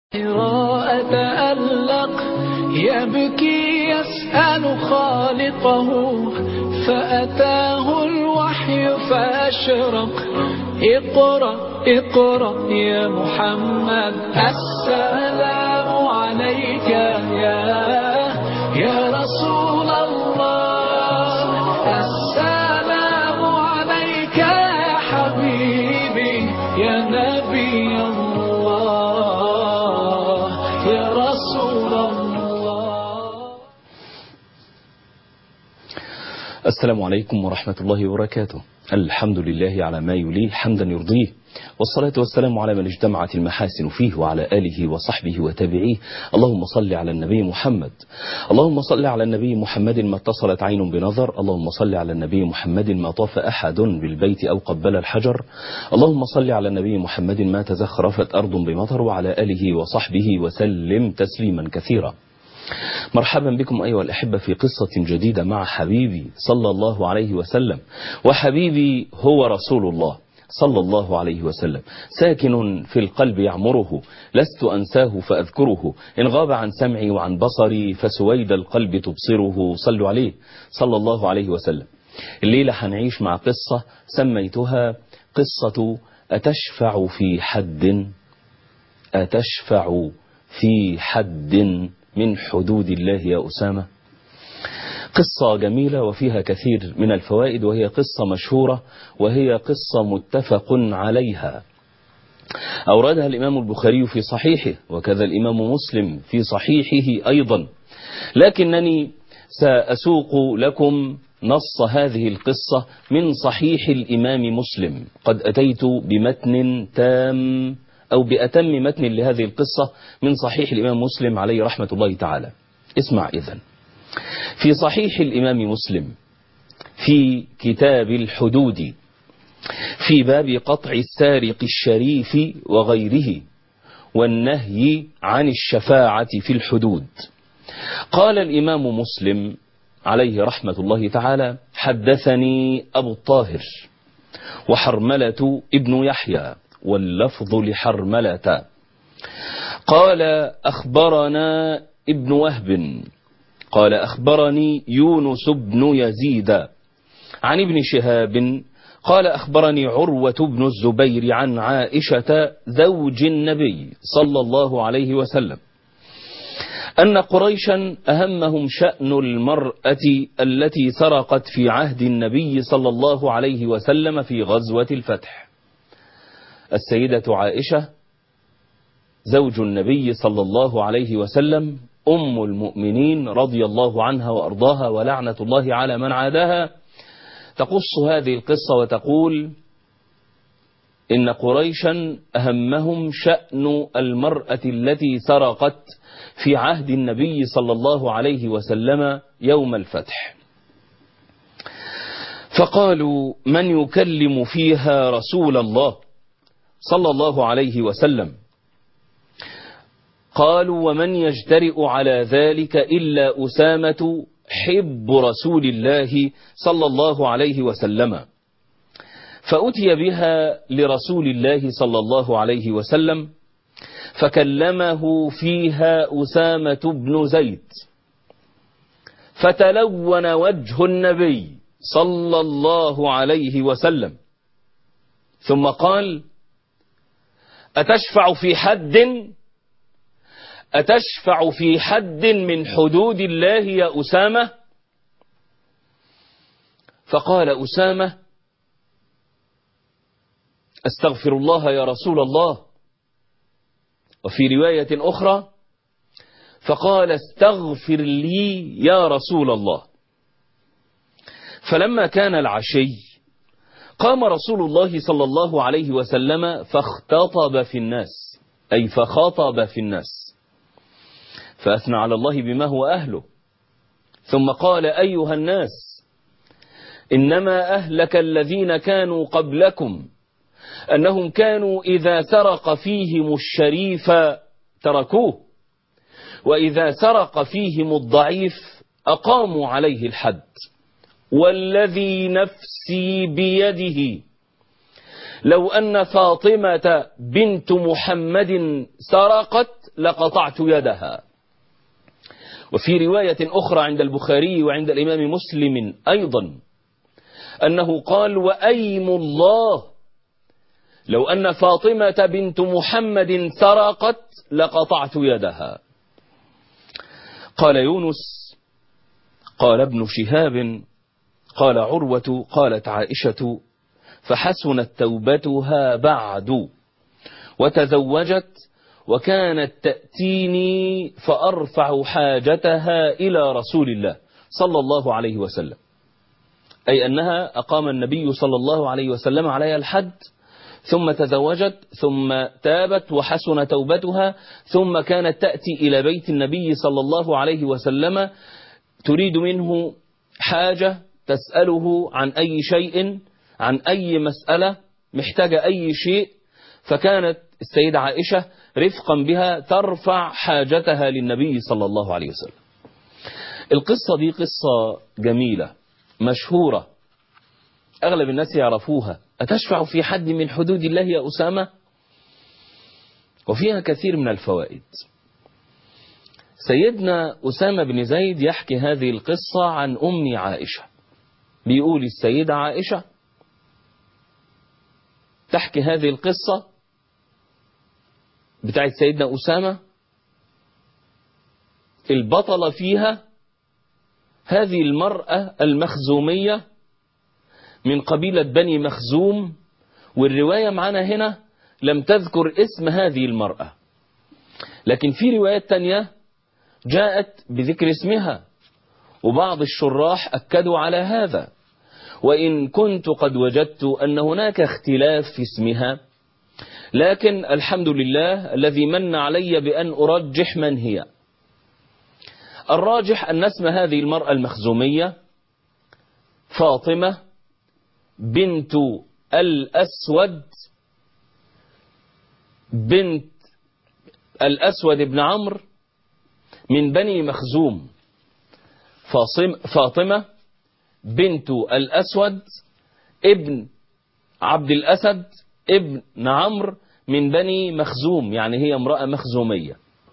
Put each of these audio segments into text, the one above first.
أتألق يبكي يسأل خالقه فأتاه الوحي فأشرق اقرأ اقرأ يا محمد السلام عليك يا يا رسول الله السلام عليك يا حبيبي يا نبي الله يا رسول الله السلام عليكم ورحمة الله وبركاته الحمد لله على ما يليه حمدا يرضيه والصلاة والسلام على من اجتمعت المحاسن فيه وعلى آله وصحبه وتابعيه اللهم صل على النبي محمد اللهم صل على النبي محمد ما اتصلت عين بنظر اللهم صل على النبي محمد ما طاف أحد بالبيت أو قبل الحجر اللهم صل على النبي محمد ما تزخرفت أرض بمطر وعلى آله وصحبه وسلم تسليما كثيرا مرحبا بكم أيها الأحبة في قصة جديدة مع حبيبي صلى الله عليه وسلم وحبيبي هو رسول الله صلى الله عليه وسلم ساكن في القلب يعمره لست أنساه فأذكره إن غاب عن سمعي وعن بصري فسويد القلب تبصره صلوا عليه صلى الله عليه وسلم الليلة هنعيش مع قصة سميتها قصة أتشفع في حد أتشفع في حد من حدود الله يا أسامة قصة جميلة وفيها كثير من الفوائد وهي قصة مشهورة وهي قصة متفق عليها أوردها الإمام البخاري في صحيحه وكذا الإمام مسلم في صحيحه أيضا لكنني سأسوق لكم نص هذه القصة من صحيح الإمام مسلم قد أتيت بمتن تام أو بأتم متن لهذه القصة من صحيح الإمام مسلم عليه رحمة الله تعالى اسمع إذن في صحيح الإمام مسلم في كتاب الحدود في باب قطع السارق الشريف وغيره والنهي عن الشفاعة في الحدود قال الإمام مسلم عليه رحمة الله تعالى حدثني أبو الطاهر وحرملة ابن يحيى واللفظ لحرملة قال أخبرنا ابن وهب قال أخبرني يونس بن يزيد عن ابن شهاب قال أخبرني عروة بن الزبير عن عائشة زوج النبي صلى الله عليه وسلم أن قريشا أهمهم شأن المرأة التي سرقت في عهد النبي صلى الله عليه وسلم في غزوة الفتح السيدة عائشة زوج النبي صلى الله عليه وسلم أم المؤمنين رضي الله عنها وأرضاها ولعنة الله على من عاداها تقص هذه القصة وتقول إن قريشا أهمهم شأن المرأة التي سرقت في عهد النبي صلى الله عليه وسلم يوم الفتح فقالوا من يكلم فيها رسول الله صلى الله عليه وسلم قالوا ومن يجترئ على ذلك إلا أسامة حب رسول الله صلى الله عليه وسلم فأتي بها لرسول الله صلى الله عليه وسلم فكلمه فيها أسامة بن زيد فتلون وجه النبي صلى الله عليه وسلم ثم قال أتشفع في حد أتشفع في حد من حدود الله يا أسامة فقال أسامة أستغفر الله يا رسول الله وفي رواية أخرى فقال استغفر لي يا رسول الله فلما كان العشي قام رسول الله صلى الله عليه وسلم فاختطب في الناس أي فخاطب في الناس فأثنى على الله بما هو أهله ثم قال أيها الناس إنما أهلك الذين كانوا قبلكم أنهم كانوا إذا سرق فيهم الشريف تركوه وإذا سرق فيهم الضعيف أقاموا عليه الحد والذي نفسي بيده لو أن فاطمة بنت محمد سرقت لقطعت يدها وفي رواية أخرى عند البخاري وعند الإمام مسلم أيضا أنه قال وأيم الله لو أن فاطمة بنت محمد سرقت لقطعت يدها قال يونس قال ابن شهاب قال عروة قالت عائشة فحسنت توبتها بعد وتزوجت وكانت تأتيني فأرفع حاجتها إلى رسول الله صلى الله عليه وسلم أي أنها أقام النبي صلى الله عليه وسلم عليها الحد ثم تزوجت ثم تابت وحسن توبتها ثم كانت تأتي إلى بيت النبي صلى الله عليه وسلم تريد منه حاجة تسأله عن أي شيء عن أي مسألة محتاجة أي شيء فكانت السيدة عائشة رفقا بها ترفع حاجتها للنبي صلى الله عليه وسلم القصة دي قصة جميلة مشهورة أغلب الناس يعرفوها أتشفع في حد من حدود الله يا أسامة وفيها كثير من الفوائد سيدنا أسامة بن زيد يحكي هذه القصة عن أم عائشة بيقول السيدة عائشة تحكي هذه القصة بتاعت سيدنا أسامة البطلة فيها هذه المرأة المخزومية من قبيلة بني مخزوم والرواية معنا هنا لم تذكر اسم هذه المرأة لكن في روايات تانية جاءت بذكر اسمها وبعض الشراح أكدوا على هذا وإن كنت قد وجدت أن هناك اختلاف في اسمها لكن الحمد لله الذي من علي بأن أرجح من هي الراجح أن اسم هذه المرأة المخزومية فاطمة بنت الأسود بنت الأسود بن عمرو من بني مخزوم فاطمة بنت الأسود ابن عبد الأسد ابن عمرو من بني مخزوم يعني هي امرأة مخزومية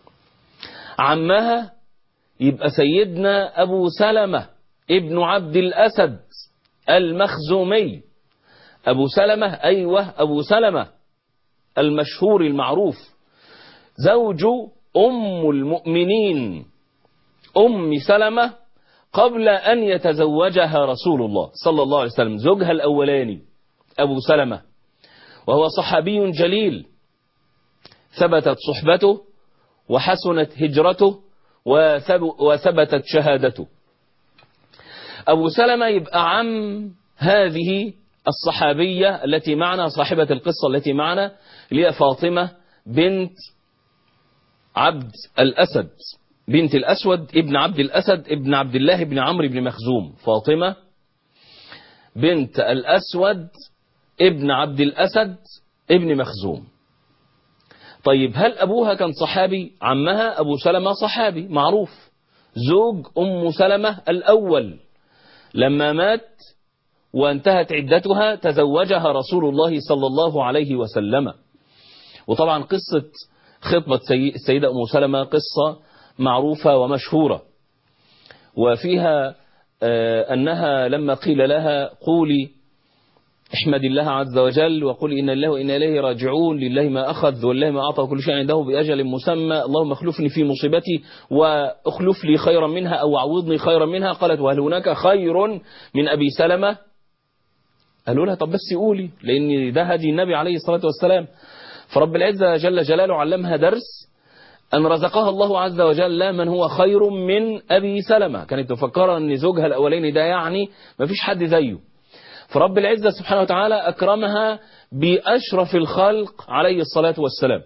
عمها يبقى سيدنا أبو سلمة ابن عبد الأسد المخزومي أبو سلمة أيوة أبو سلمة المشهور المعروف زوج أم المؤمنين أم سلمة قبل أن يتزوجها رسول الله صلى الله عليه وسلم زوجها الأولاني أبو سلمة وهو صحابي جليل ثبتت صحبته وحسنت هجرته وثبتت شهادته أبو سلمة يبقى عم هذه الصحابية التي معنا صاحبة القصة التي معنا اللي هي فاطمة بنت عبد الأسد بنت الأسود ابن عبد الأسد ابن عبد الله بن عمرو بن مخزوم فاطمة بنت الأسود ابن عبد الأسد ابن مخزوم طيب هل أبوها كان صحابي عمها أبو سلمة صحابي معروف زوج أم سلمة الأول لما مات وانتهت عدتها تزوجها رسول الله صلى الله عليه وسلم وطبعا قصة خطبة السيدة أم سلمة قصة معروفة ومشهورة وفيها أنها لما قيل لها قولي احمد الله عز وجل وقل إن الله وإنا إليه راجعون لله ما أخذ والله ما أعطى كل شيء عنده بأجل مسمى اللهم اخلفني في مصيبتي واخلف لي خيرا منها أو عوضني خيرا منها قالت وهل هناك خير من أبي سلمة قالوا لها طب بس قولي لأن ده هدي النبي عليه الصلاة والسلام فرب العزة جل جلاله علمها درس أن رزقها الله عز وجل من هو خير من أبي سلمة كانت مفكرة أن زوجها الأولاني ده يعني ما فيش حد زيه فرب العزة سبحانه وتعالى أكرمها بأشرف الخلق عليه الصلاة والسلام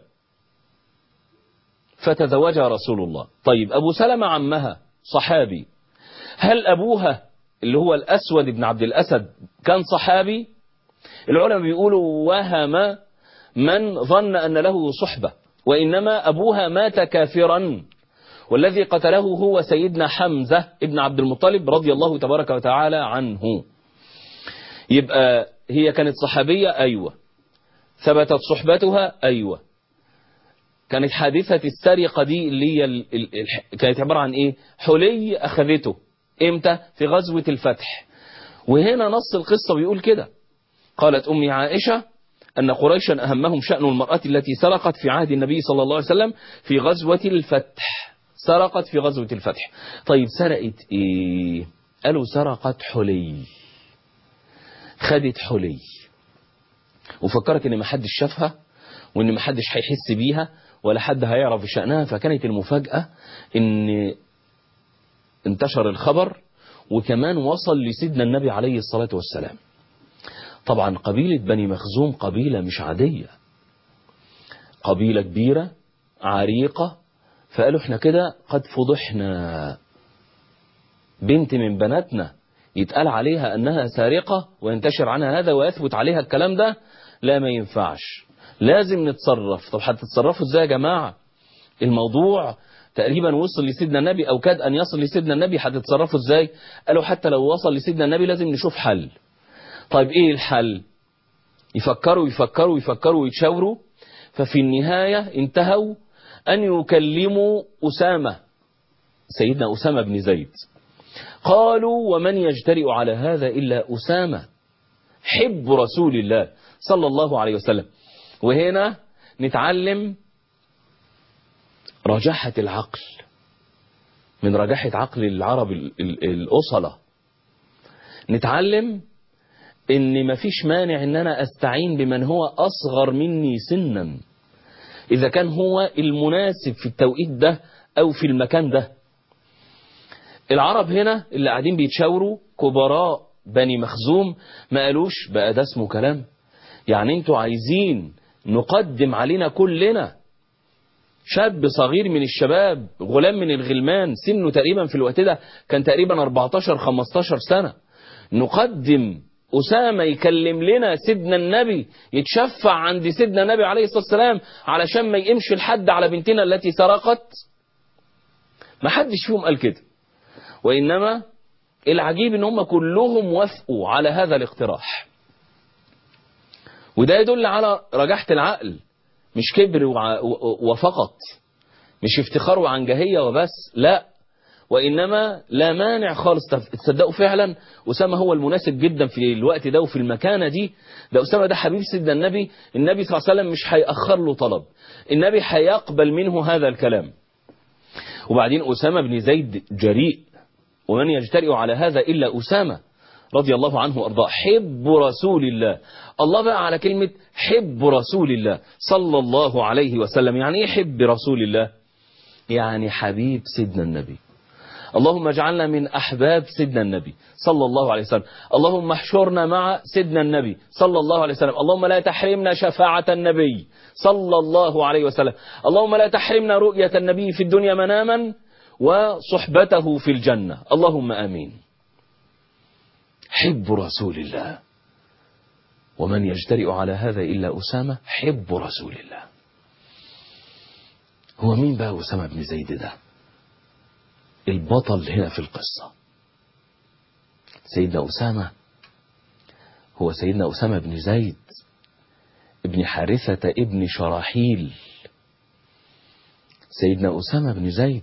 فتزوجها رسول الله طيب أبو سلمة عمها صحابي هل أبوها اللي هو الأسود بن عبد الأسد كان صحابي العلماء بيقولوا وهم من ظن أن له صحبة وإنما أبوها مات كافرا والذي قتله هو سيدنا حمزة ابن عبد المطلب رضي الله تبارك وتعالى عنه يبقى هي كانت صحابية أيوة ثبتت صحبتها أيوة كانت حادثة السرقة دي اللي هي ال... ال... ال... كانت عبارة عن إيه حلي أخذته إمتى في غزوة الفتح وهنا نص القصة بيقول كده قالت أمي عائشة أن قريشا أهمهم شأن المرأة التي سرقت في عهد النبي صلى الله عليه وسلم في غزوة الفتح سرقت في غزوة الفتح طيب سرقت إيه قالوا سرقت حلي خدت حلي وفكرت ان ما حدش شافها وان ما حدش هيحس بيها ولا حد هيعرف شأنها فكانت المفاجأة ان انتشر الخبر وكمان وصل لسيدنا النبي عليه الصلاة والسلام طبعا قبيلة بني مخزوم قبيلة مش عادية قبيلة كبيرة عريقة فقالوا احنا كده قد فضحنا بنت من بناتنا يتقال عليها أنها سارقة وينتشر عنها هذا ويثبت عليها الكلام ده لا ما ينفعش لازم نتصرف طب هتتصرفوا ازاي يا جماعة الموضوع تقريبا وصل لسيدنا النبي أو كاد أن يصل لسيدنا النبي هتتصرفوا ازاي قالوا حتى لو وصل لسيدنا النبي لازم نشوف حل طيب ايه الحل يفكروا يفكروا يفكروا ويتشاوروا ففي النهاية انتهوا أن يكلموا أسامة سيدنا أسامة بن زيد قالوا ومن يجترئ على هذا إلا أسامة حب رسول الله صلى الله عليه وسلم وهنا نتعلم رجحة العقل من رجحة عقل العرب الأصلة نتعلم ان مفيش مانع ان انا استعين بمن هو اصغر مني سنا اذا كان هو المناسب في التوقيت ده او في المكان ده العرب هنا اللي قاعدين بيتشاوروا كبراء بني مخزوم ما قالوش بقى ده اسمه كلام يعني انتوا عايزين نقدم علينا كلنا شاب صغير من الشباب غلام من الغلمان سنه تقريبا في الوقت ده كان تقريبا 14 15 سنة نقدم أسامة يكلم لنا سيدنا النبي يتشفع عند سيدنا النبي عليه الصلاة والسلام علشان ما يقمش الحد على بنتنا التي سرقت ما حدش فيهم قال كده وإنما العجيب ان هم كلهم وافقوا على هذا الاقتراح وده يدل على رجحة العقل مش كبر وفقط مش افتخار وعنجهية وبس لا وإنما لا مانع خالص تصدقوا فعلا أسامة هو المناسب جدا في الوقت ده وفي المكانة دي ده أسامة ده حبيب سيدنا النبي النبي صلى الله عليه وسلم مش هيأخر له طلب النبي هيقبل منه هذا الكلام وبعدين أسامة بن زيد جريء ومن يجترئ على هذا إلا أسامة رضي الله عنه وأرضاه حب رسول الله الله بقى على كلمة حب رسول الله صلى الله عليه وسلم يعني ايه حب رسول الله يعني حبيب سيدنا النبي اللهم اجعلنا من أحباب سيدنا النبي صلى الله عليه وسلم اللهم احشرنا مع سيدنا النبي صلى الله عليه وسلم اللهم لا تحرمنا شفاعة النبي صلى الله عليه وسلم اللهم لا تحرمنا رؤية النبي في الدنيا مناما وصحبته في الجنة اللهم آمين حب رسول الله ومن يجترئ على هذا إلا أسامة حب رسول الله هو مين بقى أسامة بن زيد ده البطل هنا في القصة سيدنا أسامة هو سيدنا أسامة بن زيد ابن حارثة ابن شراحيل سيدنا أسامة بن زيد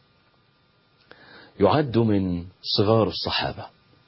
يعد من صغار الصحابة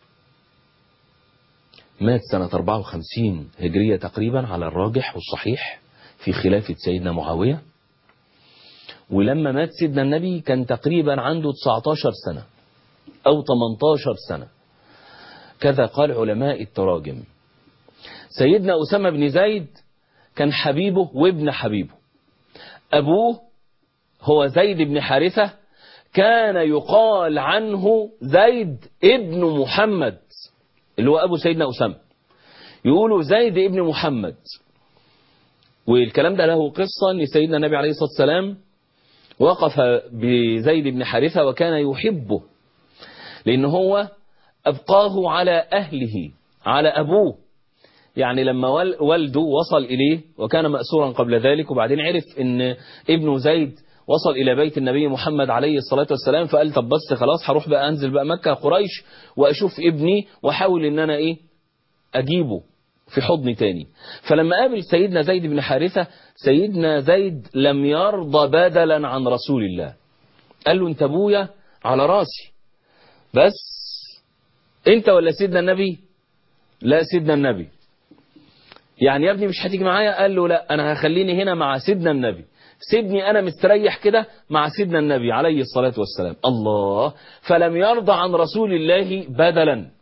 مات سنة 54 هجرية تقريبا على الراجح والصحيح في خلافة سيدنا معاوية ولما مات سيدنا النبي كان تقريبا عنده 19 سنة أو 18 سنة كذا قال علماء التراجم سيدنا أسامة بن زيد كان حبيبه وابن حبيبه أبوه هو زيد بن حارثة كان يقال عنه زيد ابن محمد اللي هو أبو سيدنا أسامة يقولوا زيد ابن محمد والكلام ده له قصة أن سيدنا النبي عليه الصلاة والسلام وقف بزيد بن حارثة وكان يحبه لأن هو أبقاه على أهله على أبوه يعني لما والده وصل إليه وكان مأسورا قبل ذلك وبعدين عرف أن ابنه زيد وصل إلى بيت النبي محمد عليه الصلاة والسلام فقال طب بس خلاص هروح بقى أنزل بقى مكة قريش وأشوف ابني وأحاول أن أنا إيه أجيبه في حضن تاني فلما قابل سيدنا زيد بن حارثة سيدنا زيد لم يرضى بدلا عن رسول الله قال له انت ابويا على راسي بس انت ولا سيدنا النبي لا سيدنا النبي يعني يا ابني مش هتيجي معايا قال له لا انا هخليني هنا مع سيدنا النبي سيبني انا مستريح كده مع سيدنا النبي عليه الصلاة والسلام الله فلم يرضى عن رسول الله بدلا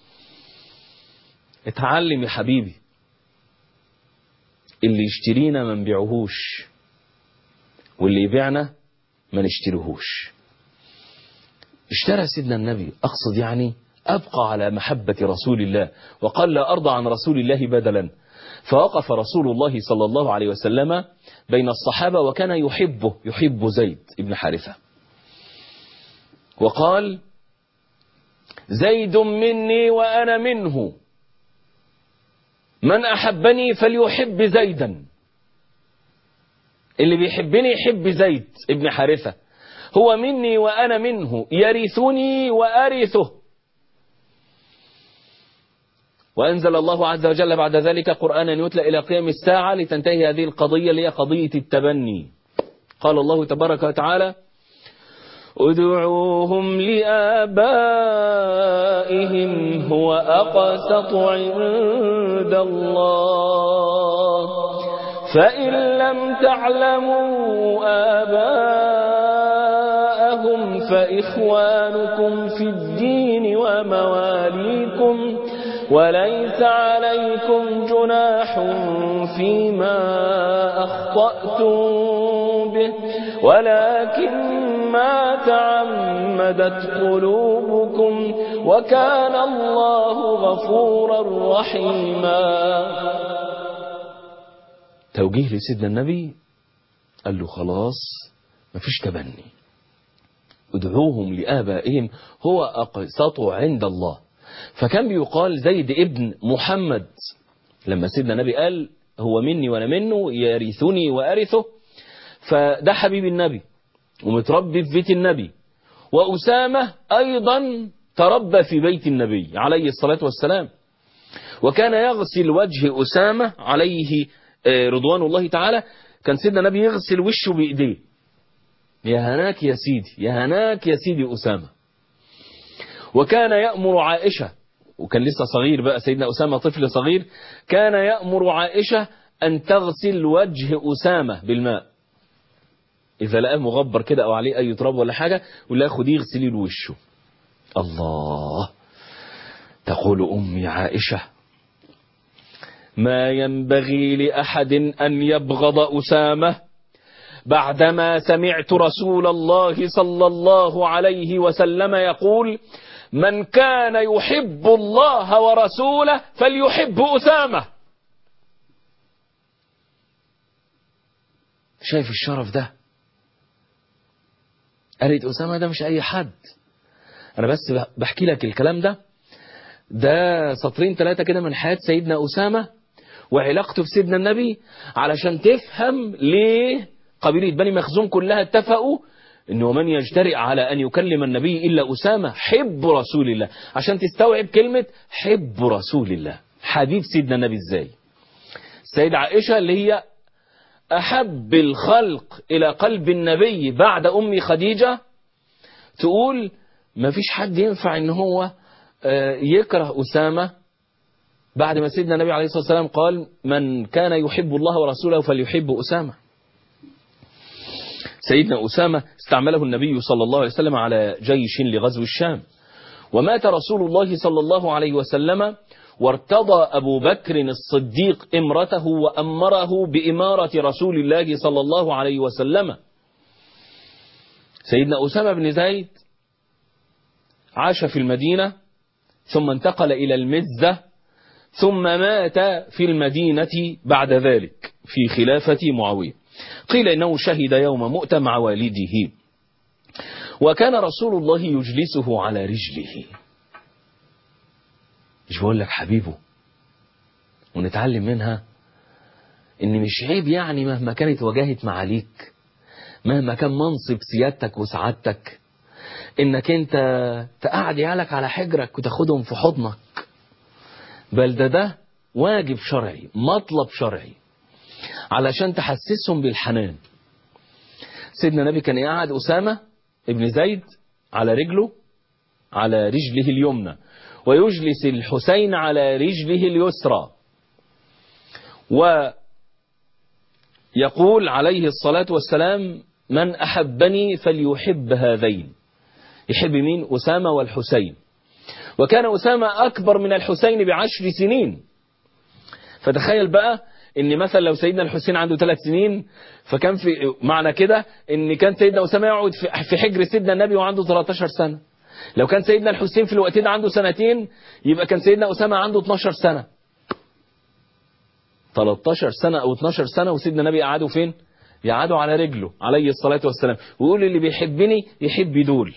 اتعلم يا حبيبي اللي يشترينا ما نبيعهوش واللي يبيعنا ما نشتريهوش اشترى سيدنا النبي أقصد يعني أبقى على محبة رسول الله وقال لا أرضى عن رسول الله بدلا فوقف رسول الله صلى الله عليه وسلم بين الصحابة وكان يحبه يحب زيد بن حارثة وقال زيد مني وأنا منه من أحبني فليحب زيدا اللي بيحبني يحب زيد ابن حارثة هو مني وأنا منه يرثني وأرثه وأنزل الله عز وجل بعد ذلك قرآنا يتلى إلى قيام الساعة لتنتهي هذه القضية اللي هي قضية التبني قال الله تبارك وتعالى ادعوهم لآبائهم هو أقسط عند الله فإن لم تعلموا آباءهم فإخوانكم في الدين ومواليكم وليس عليكم جناح فيما أخطأتم به ولكن ما تعمدت قلوبكم وكان الله غفورا رحيما توجيه لسيدنا النبي قال له خلاص مفيش تبني ادعوهم لآبائهم هو أقسط عند الله فكان بيقال زيد ابن محمد لما سيدنا النبي قال هو مني وانا منه يرثني وارثه فده حبيب النبي ومتربي في بيت النبي وأسامة أيضا تربى في بيت النبي عليه الصلاة والسلام وكان يغسل وجه أسامة عليه رضوان الله تعالى كان سيدنا النبي يغسل وشه بإيديه يا هناك يا سيدي يا هناك يا سيدي أسامة وكان يأمر عائشة وكان لسه صغير بقى سيدنا أسامة طفل صغير كان يأمر عائشة أن تغسل وجه أسامة بالماء إذا لقاه مغبر كده أو عليه أي تراب ولا حاجة ولا خديه اغسلي له وشه الله تقول أمي عائشة ما ينبغي لأحد أن يبغض أسامة بعدما سمعت رسول الله صلى الله عليه وسلم يقول من كان يحب الله ورسوله فليحب أسامة شايف الشرف ده قالت أسامة ده مش أي حد أنا بس بحكي لك الكلام ده ده سطرين ثلاثة كده من حياة سيدنا أسامة وعلاقته بسيدنا النبي علشان تفهم ليه قبيلة بني مخزوم كلها اتفقوا انه من يجترئ على ان يكلم النبي الا اسامه حب رسول الله عشان تستوعب كلمه حب رسول الله حبيب سيدنا النبي ازاي السيدة عائشه اللي هي احب الخلق الى قلب النبي بعد ام خديجه تقول ما فيش حد ينفع ان هو يكره اسامه بعد ما سيدنا النبي عليه الصلاه والسلام قال من كان يحب الله ورسوله فليحب اسامه سيدنا أسامة استعمله النبي صلى الله عليه وسلم على جيش لغزو الشام ومات رسول الله صلى الله عليه وسلم وارتضى أبو بكر الصديق امرته وأمره بإمارة رسول الله صلى الله عليه وسلم سيدنا أسامة بن زيد عاش في المدينة ثم انتقل إلى المزة ثم مات في المدينة بعد ذلك في خلافة معاوية قيل إنه شهد يوم مؤتة مع والده وكان رسول الله يجلسه على رجله مش بقول لك حبيبه ونتعلم منها ان مش عيب يعني مهما كانت وجاهة معاليك مهما كان منصب سيادتك وسعادتك انك انت تقعد عيالك على حجرك وتاخدهم في حضنك بل ده ده واجب شرعي مطلب شرعي علشان تحسسهم بالحنان سيدنا النبي كان يقعد أسامة ابن زيد على رجله على رجله اليمنى ويجلس الحسين على رجله اليسرى ويقول عليه الصلاة والسلام من أحبني فليحب هذين يحب مين أسامة والحسين وكان أسامة أكبر من الحسين بعشر سنين فتخيل بقى ان مثلا لو سيدنا الحسين عنده ثلاث سنين فكان في معنى كده ان كان سيدنا اسامه يقعد في حجر سيدنا النبي وعنده 13 سنه لو كان سيدنا الحسين في الوقت ده عنده سنتين يبقى كان سيدنا اسامه عنده 12 سنه 13 سنه او 12 سنه وسيدنا النبي قعدوا فين يقعدوا على رجله عليه الصلاه والسلام ويقول اللي بيحبني يحب دول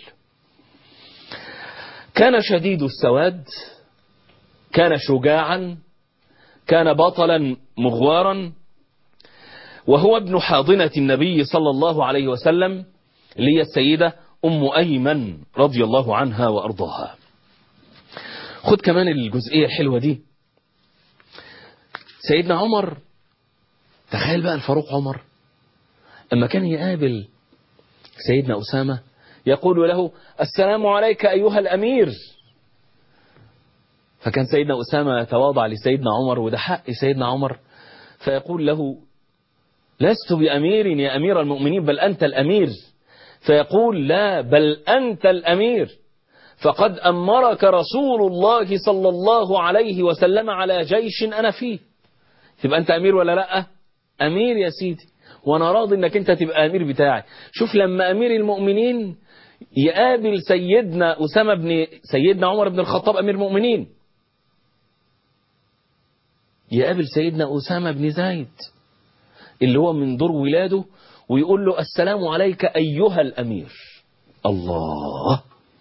كان شديد السواد كان شجاعا كان بطلا مغوارا وهو ابن حاضنة النبي صلى الله عليه وسلم اللي هي السيدة أم أيمن رضي الله عنها وأرضاها خد كمان الجزئية الحلوة دي سيدنا عمر تخيل بقى الفاروق عمر أما كان يقابل سيدنا أسامة يقول له السلام عليك أيها الأمير فكان سيدنا أسامة يتواضع لسيدنا عمر وده حق سيدنا عمر فيقول له لست بأمير يا أمير المؤمنين بل أنت الأمير فيقول لا بل أنت الأمير فقد أمرك رسول الله صلى الله عليه وسلم على جيش أنا فيه تبقى أنت أمير ولا لا أمير يا سيدي وأنا راضي أنك أنت تبقى أمير بتاعي شوف لما أمير المؤمنين يقابل سيدنا أسامة بن سيدنا عمر بن الخطاب أمير المؤمنين يقابل سيدنا أسامة بن زيد اللي هو من دور ولاده ويقول له السلام عليك أيها الأمير الله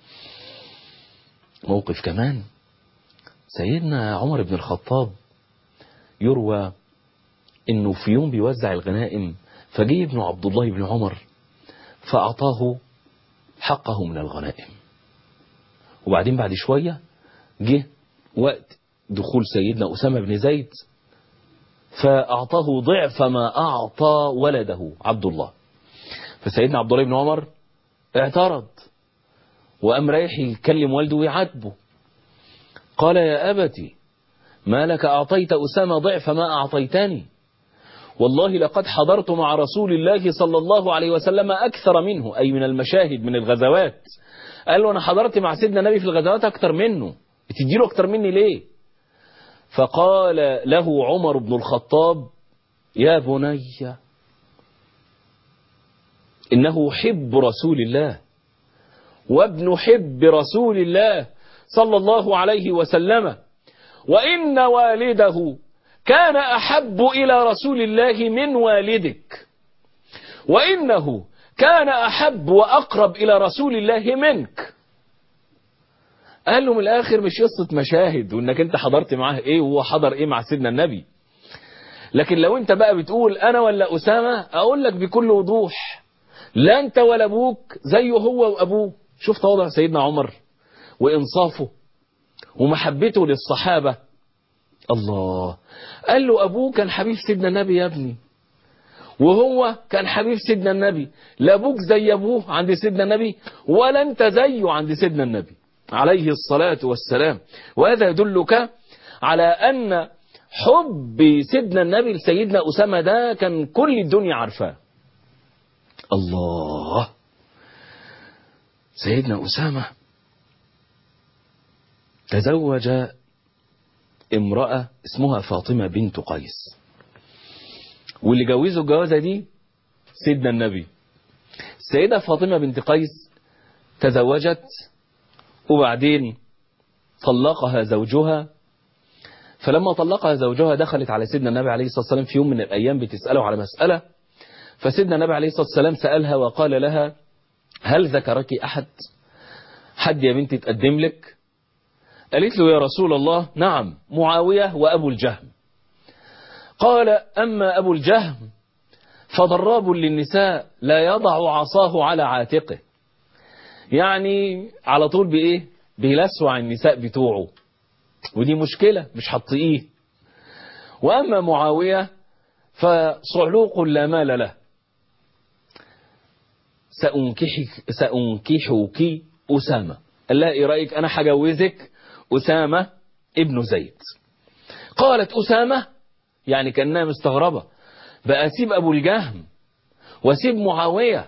موقف كمان سيدنا عمر بن الخطاب يروى انه في يوم بيوزع الغنائم فجه ابن عبد الله بن عمر فأعطاه حقه من الغنائم وبعدين بعد شوية جه وقت دخول سيدنا أسامة بن زيد فأعطاه ضعف ما أعطى ولده عبد الله فسيدنا عبد الله بن عمر اعترض وقام رايح يكلم والده ويعاتبه قال يا أبتي ما لك أعطيت أسامة ضعف ما أعطيتني والله لقد حضرت مع رسول الله صلى الله عليه وسلم أكثر منه أي من المشاهد من الغزوات قال له أنا حضرت مع سيدنا النبي في الغزوات أكثر منه بتديله أكثر مني ليه فقال له عمر بن الخطاب يا بني إنه حب رسول الله وابن حب رسول الله صلى الله عليه وسلم وإن والده كان أحب إلى رسول الله من والدك وإنه كان أحب وأقرب إلى رسول الله منك قال له من الآخر مش قصة مشاهد وإنك أنت حضرت معاه إيه وهو حضر إيه مع سيدنا النبي لكن لو أنت بقى بتقول أنا ولا أسامة أقول لك بكل وضوح لا أنت ولا أبوك زيه هو وأبوه شوف تواضع سيدنا عمر وإنصافه ومحبته للصحابة الله قال له أبوه كان حبيب سيدنا النبي يا ابني وهو كان حبيب سيدنا النبي لا أبوك زي أبوه عند سيدنا النبي ولا أنت زيه عند سيدنا النبي عليه الصلاة والسلام وهذا يدلك على أن حب سيدنا النبي لسيدنا أسامة ده كان كل الدنيا عارفاه الله سيدنا أسامة تزوج امرأة اسمها فاطمة بنت قيس واللي جوزوا الجوازة دي سيدنا النبي السيدة فاطمة بنت قيس تزوجت وبعدين طلقها زوجها فلما طلقها زوجها دخلت على سيدنا النبي عليه الصلاة والسلام في يوم من الأيام بتسأله على مسألة فسيدنا النبي عليه الصلاة والسلام سألها وقال لها هل ذكرك أحد حد يا بنتي تقدم لك قالت له يا رسول الله نعم معاوية وأبو الجهم قال أما أبو الجهم فضراب للنساء لا يضع عصاه على عاتقه يعني على طول بإيه بيلسع النساء بتوعه ودي مشكلة مش هتطيقيه وأما معاوية فصعلوق لا مال له سأنكحك, سأنكحك أسامة قال لها إيه رأيك أنا حجوزك أسامة ابن زيد قالت أسامة يعني كأنها مستغربة بقى أسيب أبو الجهم وأسيب معاوية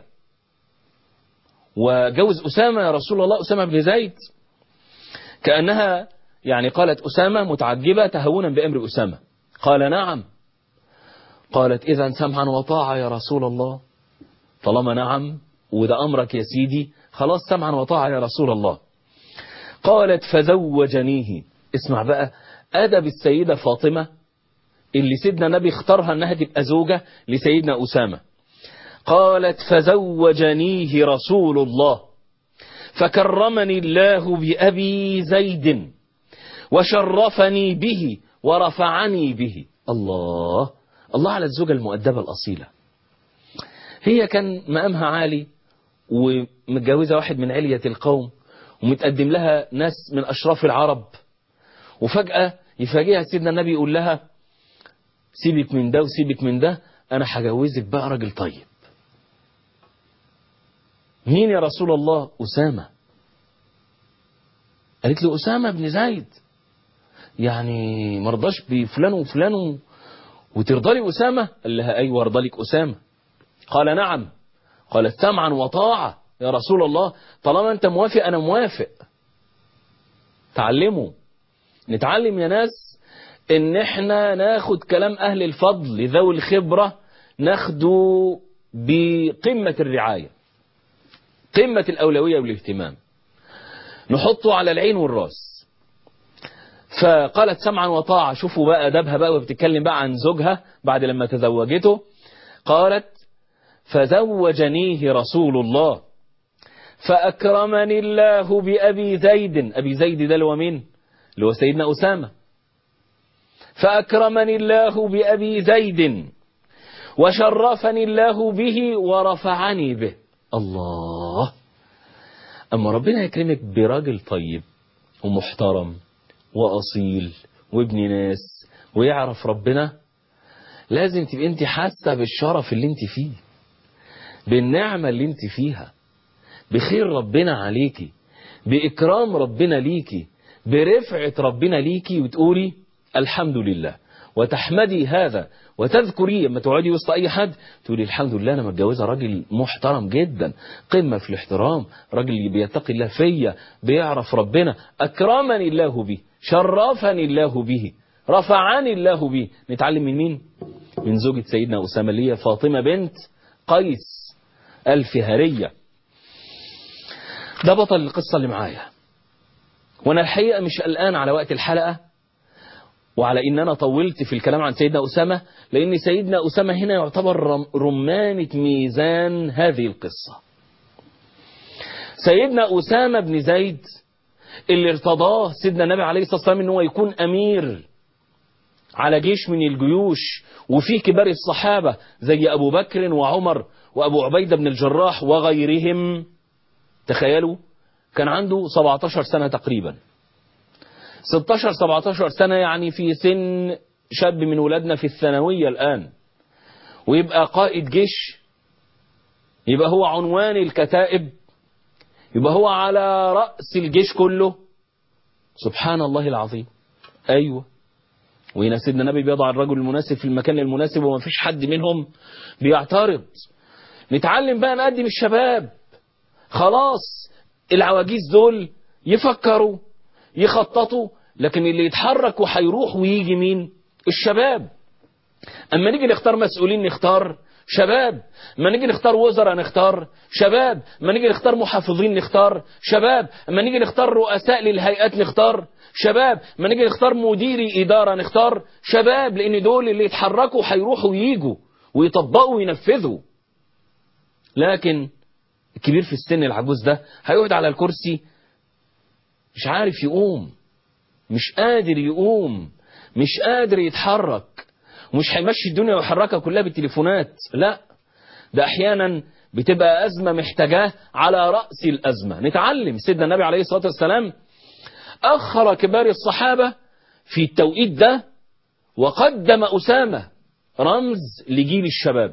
وجوز أسامة يا رسول الله أسامة بن زيد كأنها يعني قالت أسامة متعجبة تهونا بأمر أسامة قال نعم قالت إذا سمعا وطاعة يا رسول الله طالما نعم وده أمرك يا سيدي خلاص سمعا وطاعة يا رسول الله قالت فزوجنيه اسمع بقى أدب السيدة فاطمة اللي سيدنا النبي اختارها أنها تبقى زوجة لسيدنا أسامة قالت فزوجنيه رسول الله فكرمني الله بأبي زيد وشرفني به ورفعني به الله الله على الزوجة المؤدبة الأصيلة هي كان مقامها عالي ومتجوزة واحد من علية القوم ومتقدم لها ناس من أشراف العرب وفجأة يفاجئها سيدنا النبي يقول لها سيبك من ده وسيبك من ده أنا هجوزك بقى راجل طيب مين يا رسول الله أسامة قالت له أسامة بن زيد يعني مرضاش بفلان وفلان وترضى لي أسامة قال لها أيوة ارضى لك أسامة قال نعم قالت سمعا وطاعة يا رسول الله طالما أنت موافق أنا موافق تعلموا نتعلم يا ناس ان احنا ناخد كلام اهل الفضل ذوي الخبرة ناخده بقمة الرعاية قمة الأولوية والاهتمام نحطه على العين والراس فقالت سمعا وطاعة شوفوا بقى أدبها بقى وبتتكلم بقى عن زوجها بعد لما تزوجته قالت فزوجنيه رسول الله فأكرمني الله بأبي زيد أبي زيد ده اللي هو مين اللي هو سيدنا أسامة فأكرمني الله بأبي زيد وشرفني الله به ورفعني به الله أما ربنا يكرمك براجل طيب ومحترم وأصيل وابن ناس ويعرف ربنا لازم تبقى انت حاسة بالشرف اللي انت فيه بالنعمة اللي انت فيها بخير ربنا عليكي بإكرام ربنا ليكي برفعة ربنا ليكي وتقولي الحمد لله وتحمدي هذا وتذكري لما تقعدي وسط اي حد تقولي الحمد لله انا متجوزه راجل محترم جدا قمه في الاحترام راجل بيتقي الله فيا بيعرف ربنا اكرمني الله به شرفني الله به رفعني الله به نتعلم من مين من زوجة سيدنا أسامة اللي هي فاطمة بنت قيس الفهرية ده بطل القصة اللي معايا وانا الحقيقة مش قلقان على وقت الحلقة وعلى ان انا طولت في الكلام عن سيدنا أسامة لان سيدنا أسامة هنا يعتبر رمانة ميزان هذه القصة سيدنا أسامة بن زيد اللي ارتضاه سيدنا النبي عليه الصلاة والسلام ان هو يكون امير على جيش من الجيوش وفي كبار الصحابة زي أبو بكر وعمر وأبو عبيدة بن الجراح وغيرهم تخيلوا كان عنده 17 سنة تقريبا 16 17 سنة يعني في سن شاب من ولادنا في الثانوية الآن ويبقى قائد جيش يبقى هو عنوان الكتائب يبقى هو على رأس الجيش كله سبحان الله العظيم أيوة وهنا سيدنا النبي بيضع الرجل المناسب في المكان المناسب وما فيش حد منهم بيعترض نتعلم بقى نقدم الشباب خلاص العواجيز دول يفكروا يخططوا لكن اللي يتحرك وهيروح ويجي مين الشباب اما نيجي نختار مسؤولين نختار شباب ما نيجي نختار وزراء نختار شباب ما نيجي نختار محافظين نختار شباب اما نيجي نختار رؤساء للهيئات نختار شباب ما نيجي نختار مديري إدارة نختار شباب لأن دول اللي يتحركوا هيروحوا ويجوا ويطبقوا وينفذوا لكن الكبير في السن العجوز ده هيقعد على الكرسي مش عارف يقوم مش قادر يقوم مش قادر يتحرك ومش هيمشي الدنيا ويحركها كلها بالتليفونات لا ده احيانا بتبقى أزمة محتاجاه على رأس الأزمة نتعلم سيدنا النبي عليه الصلاة والسلام أخر كبار الصحابة في التوقيت ده وقدم أسامة رمز لجيل الشباب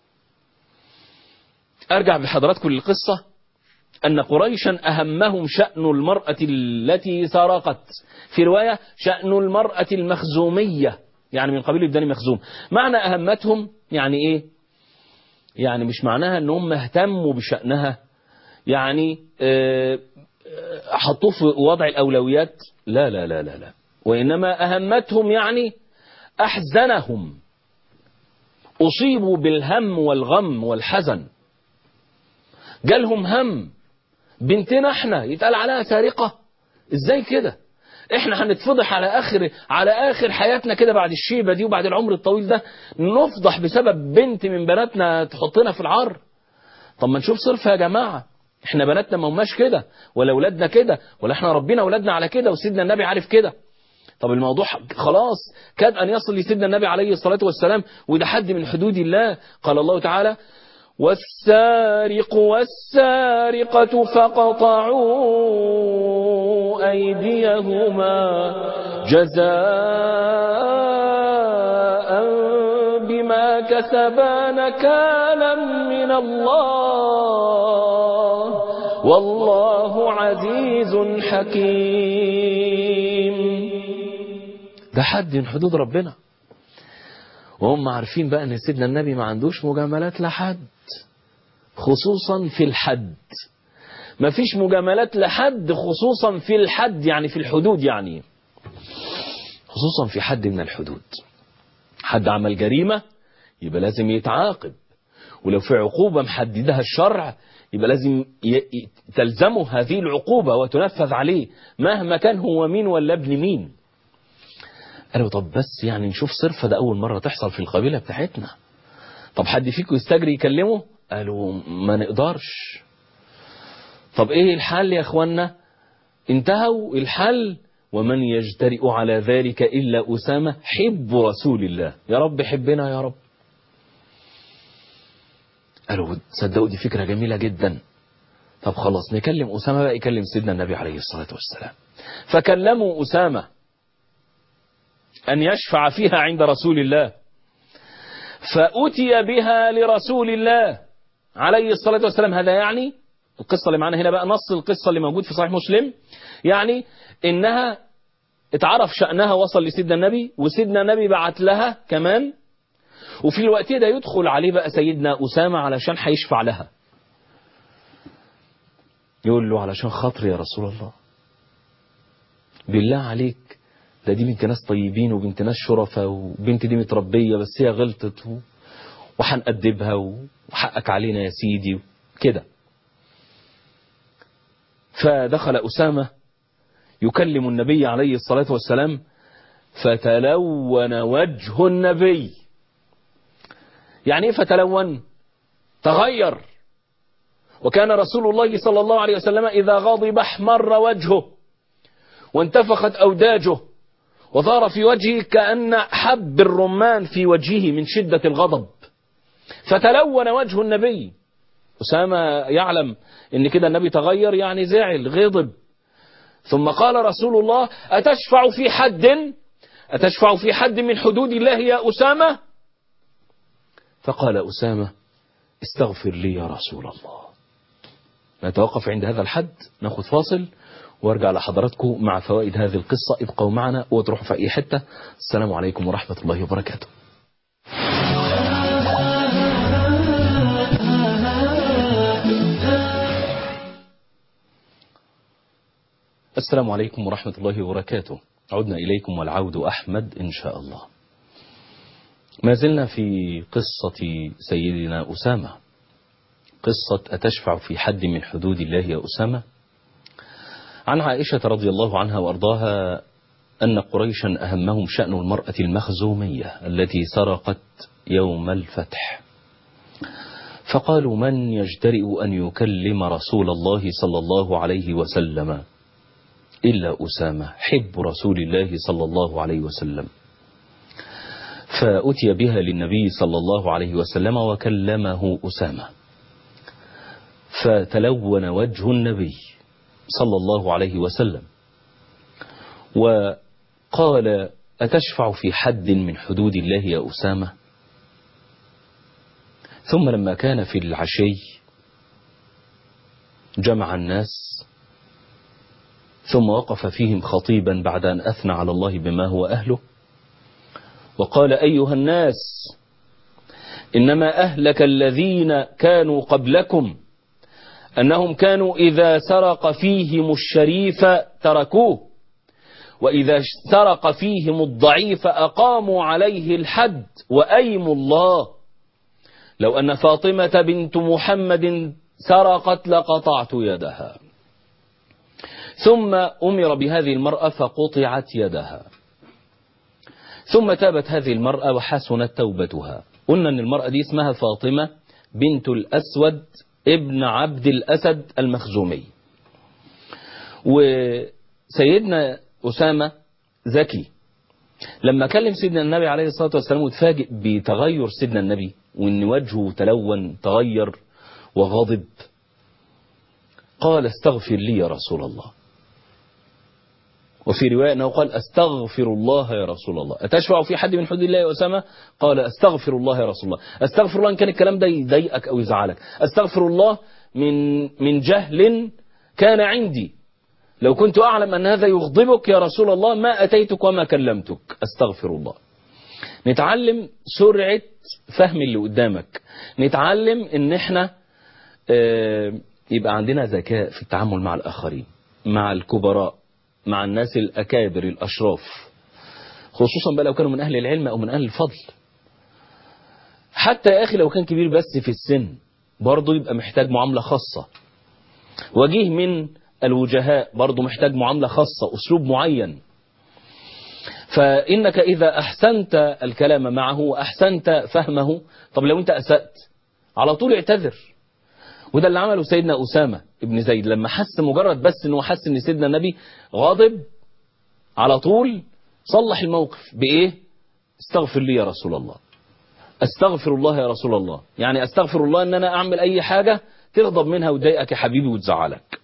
أرجع بحضراتكم للقصة أن قريشا أهمهم شأن المرأة التي سرقت في رواية شأن المرأة المخزومية يعني من قبيل الدني مخزوم معنى أهمتهم يعني إيه يعني مش معناها أنهم اهتموا بشأنها يعني آه، آه، حطوه في وضع الأولويات لا لا لا لا لا وإنما أهمتهم يعني أحزنهم أصيبوا بالهم والغم والحزن جالهم هم بنتنا احنا يتقال عليها سارقة ازاي كده احنا هنتفضح على اخر على اخر حياتنا كده بعد الشيبة دي وبعد العمر الطويل ده نفضح بسبب بنت من بناتنا تحطنا في العار طب ما نشوف صرفة يا جماعة احنا بناتنا ما هماش كده ولا اولادنا كده ولا احنا ربنا اولادنا على كده وسيدنا النبي عارف كده طب الموضوع خلاص كاد أن يصل لسيدنا النبي عليه الصلاة والسلام وده حد من حدود الله قال الله تعالى والسارق والسارقة فقطعوا أيديهما جزاء بما كسبا نكالا من الله والله عزيز حكيم ده حد من حدود ربنا وهم عارفين بقى ان سيدنا النبي ما عندوش مجاملات لحد خصوصا في الحد ما فيش مجاملات لحد خصوصا في الحد يعني في الحدود يعني خصوصا في حد من الحدود حد عمل جريمة يبقى لازم يتعاقب ولو في عقوبة محددها الشرع يبقى لازم ي... ي- تلزمه هذه العقوبة وتنفذ عليه مهما كان هو مين ولا ابن مين قالوا طب بس يعني نشوف صرفة ده أول مرة تحصل في القبيلة بتاعتنا طب حد فيكم يستجري يكلمه قالوا ما نقدرش طب ايه الحل يا اخوانا انتهوا الحل ومن يجترئ على ذلك إلا أسامة حب رسول الله يا رب حبنا يا رب قالوا تصدقوا دي فكرة جميلة جدا طب خلاص نكلم أسامة بقى يكلم سيدنا النبي عليه الصلاة والسلام فكلموا أسامة أن يشفع فيها عند رسول الله فأتي بها لرسول الله عليه الصلاة والسلام هذا يعني القصة اللي معانا هنا بقى نص القصة اللي موجود في صحيح مسلم يعني إنها اتعرف شأنها وصل لسيدنا النبي وسيدنا النبي بعت لها كمان وفي الوقت ده يدخل عليه بقى سيدنا أسامة علشان هيشفع لها يقول له علشان خاطري يا رسول الله بالله عليك ده دي بنت ناس طيبين وبنت ناس شرفة وبنت دي متربية بس هي غلطت و- وهنأدبها وحقك علينا يا سيدي كده فدخل أسامة يكلم النبي عليه الصلاة والسلام فتلون وجه النبي يعني ايه فتلون تغير وكان رسول الله صلى الله عليه وسلم إذا غضب احمر وجهه وانتفخت أوداجه وظهر في وجهه كأن حب الرمان في وجهه من شدة الغضب فتلون وجه النبي أسامة يعلم ان كده النبي تغير يعني زعل غضب ثم قال رسول الله أتشفع في حد أتشفع في حد من حدود الله يا أسامة فقال أسامة استغفر لي يا رسول الله نتوقف عند هذا الحد ناخد فاصل وارجع لحضراتكم مع فوائد هذه القصة ابقوا معنا وتروحوا في أي حتة السلام عليكم ورحمة الله وبركاته السلام عليكم ورحمة الله وبركاته عدنا إليكم والعود أحمد إن شاء الله ما زلنا في قصة سيدنا أسامة قصة أتشفع في حد من حدود الله يا أسامة عن عائشة رضي الله عنها وأرضاها أن قريشا أهمهم شأن المرأة المخزومية التي سرقت يوم الفتح فقالوا من يجترئ أن يكلم رسول الله صلى الله عليه وسلم إلا أسامة حب رسول الله صلى الله عليه وسلم فأتي بها للنبي صلى الله عليه وسلم وكلمه أسامة فتلون وجه النبي صلى الله عليه وسلم وقال أتشفع في حد من حدود الله يا أسامة ثم لما كان في العشي جمع الناس ثم وقف فيهم خطيبا بعد أن أثنى على الله بما هو أهله وقال أيها الناس إنما أهلك الذين كانوا قبلكم أنهم كانوا إذا سرق فيهم الشريف تركوه وإذا سرق فيهم الضعيف أقاموا عليه الحد وأيموا الله لو أن فاطمة بنت محمد سرقت لقطعت يدها ثم أمر بهذه المرأة فقطعت يدها ثم تابت هذه المرأة وحسنت توبتها قلنا أن المرأة دي اسمها فاطمة بنت الأسود ابن عبد الأسد المخزومي وسيدنا أسامة ذكي لما كلم سيدنا النبي عليه الصلاة والسلام وتفاجئ بتغير سيدنا النبي وان وجهه تلون تغير وغضب قال استغفر لي يا رسول الله وفي رواية أنه قال أستغفر الله يا رسول الله أتشفع في حد من حدود الله يا أسامة قال أستغفر الله يا رسول الله أستغفر الله إن كان الكلام ده يضايقك أو يزعلك أستغفر الله من من جهل كان عندي لو كنت أعلم أن هذا يغضبك يا رسول الله ما أتيتك وما كلمتك أستغفر الله نتعلم سرعة فهم اللي قدامك نتعلم ان احنا اه يبقى عندنا ذكاء في التعامل مع الآخرين مع الكبراء مع الناس الأكابر الأشراف خصوصا بقى لو كانوا من أهل العلم أو من أهل الفضل حتى يا أخي لو كان كبير بس في السن برضه يبقى محتاج معاملة خاصة وجيه من الوجهاء برضه محتاج معاملة خاصة أسلوب معين فإنك إذا أحسنت الكلام معه وأحسنت فهمه طب لو أنت أسأت على طول اعتذر وده اللي عمله سيدنا أسامة ابن زيد لما حس مجرد بس أنه حس أن سيدنا النبي غاضب على طول صلح الموقف بإيه استغفر لي يا رسول الله استغفر الله يا رسول الله يعني استغفر الله ان انا اعمل اي حاجة تغضب منها وتضايقك يا حبيبي وتزعلك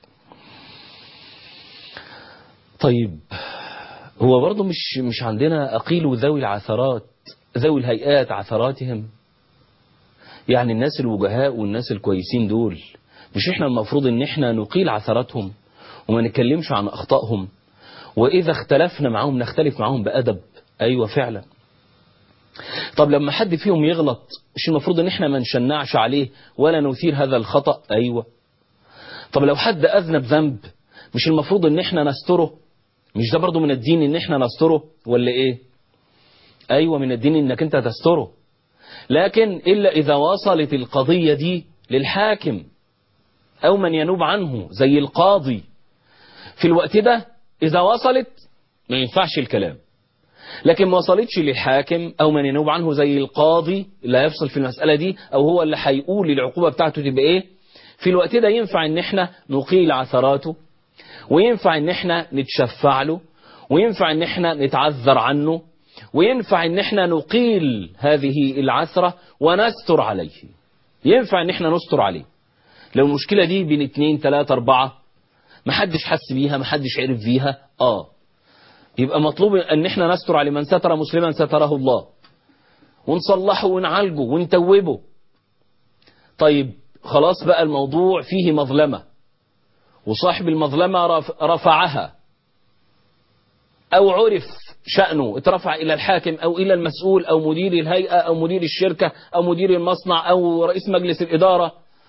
طيب هو برضه مش مش عندنا أقيل ذوي العثرات ذوي الهيئات عثراتهم يعني الناس الوجهاء والناس الكويسين دول مش احنا المفروض ان احنا نقيل عثراتهم وما نتكلمش عن أخطائهم وإذا اختلفنا معهم نختلف معهم بأدب أيوة فعلا طب لما حد فيهم يغلط مش المفروض ان احنا ما نشنعش عليه ولا نثير هذا الخطأ أيوة طب لو حد أذنب ذنب مش المفروض ان احنا نستره مش ده برضو من الدين ان احنا نستره ولا ايه ايوه من الدين انك انت تستره لكن الا اذا وصلت القضية دي للحاكم او من ينوب عنه زي القاضي في الوقت ده اذا وصلت ما ينفعش الكلام لكن ما وصلتش للحاكم او من ينوب عنه زي القاضي اللي هيفصل في المسألة دي او هو اللي هيقول العقوبة بتاعته تبقى ايه في الوقت ده ينفع ان احنا نقيل عثراته وينفع ان احنا نتشفع له وينفع ان احنا نتعذر عنه وينفع ان احنا نقيل هذه العثرة ونستر عليه ينفع ان احنا نستر عليه لو المشكلة دي بين اتنين تلاتة اربعة محدش حس بيها محدش عرف بيها اه يبقى مطلوب ان احنا نستر عليه من ستر مسلما ستره الله ونصلحه ونعالجه ونتوبه طيب خلاص بقى الموضوع فيه مظلمة وصاحب المظلمة رفعها أو عرف شأنه اترفع إلى الحاكم أو إلى المسؤول أو مدير الهيئة أو مدير الشركة أو مدير المصنع أو رئيس مجلس الإدارة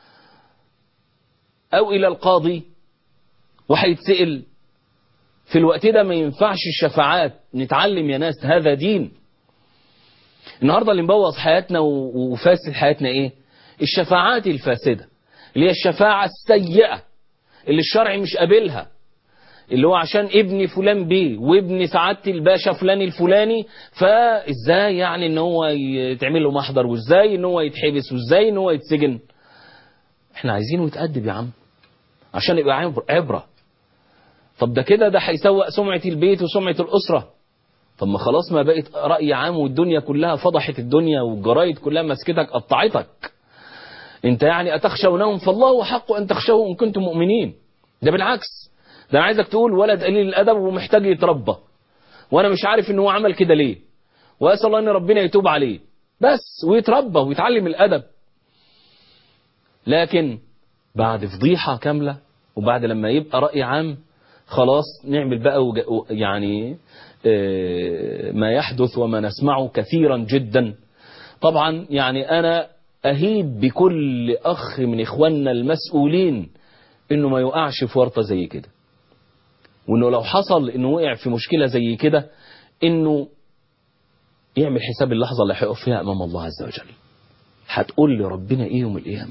أو إلى القاضي وهيتسأل في الوقت ده ما ينفعش الشفاعات نتعلم يا ناس هذا دين النهاردة اللي مبوظ حياتنا وفاسد حياتنا ايه الشفاعات الفاسدة اللي هي الشفاعة السيئة اللي الشرع مش قابلها اللي هو عشان ابن فلان بيه وابن سعادة الباشا فلان الفلاني فازاي يعني ان هو يتعمل له محضر وازاي ان هو يتحبس وازاي ان هو يتسجن احنا عايزينه يتأدب يا عم عشان يبقى عبرة طب ده كده ده هيسوق سمعة البيت وسمعة الأسرة طب ما خلاص ما بقت رأي عام والدنيا كلها فضحت الدنيا والجرايد كلها مسكتك قطعتك انت يعني أتخشونهم فالله حق أن تخشوه إن كنتم مؤمنين ده بالعكس ده أنا عايزك تقول ولد قليل الأدب ومحتاج يتربى وانا مش عارف ان هو عمل كده ليه واسال الله ان ربنا يتوب عليه بس ويتربى ويتعلم الادب لكن بعد فضيحه كامله وبعد لما يبقى راي عام خلاص نعمل بقى وج- يعني آه، ما يحدث وما نسمعه كثيرا جدا طبعا يعني انا اهيب بكل اخ من اخواننا المسؤولين انه ما يقعش في ورطه زي كده وانه لو حصل انه وقع في مشكله زي كده انه يعمل حساب اللحظه اللي هيقف فيها امام الله عز وجل هتقول لي ربنا ايه يوم القيامه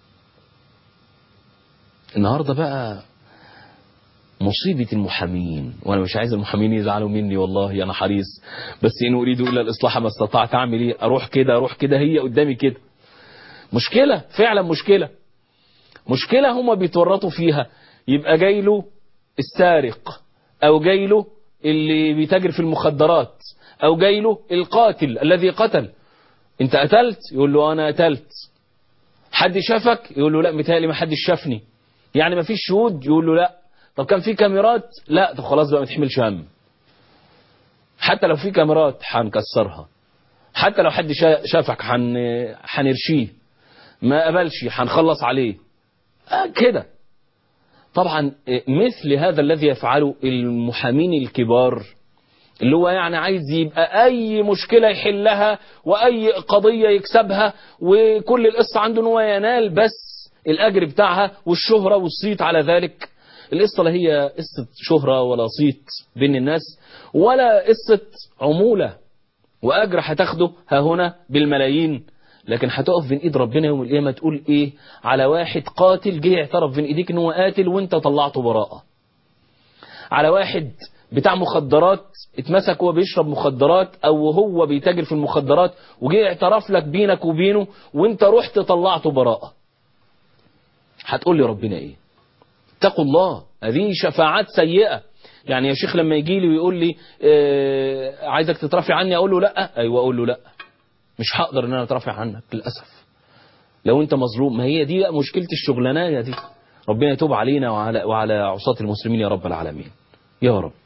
النهارده بقى مصيبة المحامين وأنا مش عايز المحامين يزعلوا مني والله أنا حريص بس إن أريد إلا الإصلاح ما استطعت أعمل إيه أروح كده أروح كده هي قدامي كده مشكلة فعلا مشكلة مشكلة هما بيتورطوا فيها يبقى جاي له السارق أو جاي له اللي بيتاجر في المخدرات أو جاي له القاتل الذي قتل أنت قتلت يقول له أنا قتلت حد شافك يقول له لا متهيألي ما حدش شافني يعني ما فيش شهود يقول له لا طب كان في كاميرات لا طب خلاص بقى ما تحملش هم حتى لو في كاميرات هنكسرها حتى لو حد شا- شافك هن هنرشيه ما قبلش هنخلص عليه آه كده طبعا آه، مثل هذا الذي يفعله المحامين الكبار اللي هو يعني عايز يبقى اي مشكلة يحلها واي قضية يكسبها وكل القصة عنده ان هو ينال بس الاجر بتاعها والشهرة والصيت على ذلك القصة لا هي قصة شهرة ولا صيت بين الناس ولا قصة عمولة واجر هتاخده ها هنا بالملايين لكن هتقف بين ايد ربنا يوم القيامة تقول ايه على واحد قاتل جه اعترف بين ايديك ان هو قاتل وانت طلعته براءة على واحد بتاع مخدرات اتمسك وهو بيشرب مخدرات او هو بيتاجر في المخدرات وجه اعترف لك بينك وبينه وانت رحت طلعته براءة هتقول لي ربنا ايه اتقوا الله هذه شفاعات سيئة يعني يا شيخ لما يجي لي ويقول لي اه عايزك تترافع عني اقول له لا ايوه اقول له لا مش هقدر ان انا اترافع عنك للاسف لو انت مظلوم ما هي دي بقى مشكلة الشغلانية دي ربنا يتوب علينا وعلى, وعلى عصاة المسلمين يا رب العالمين يا رب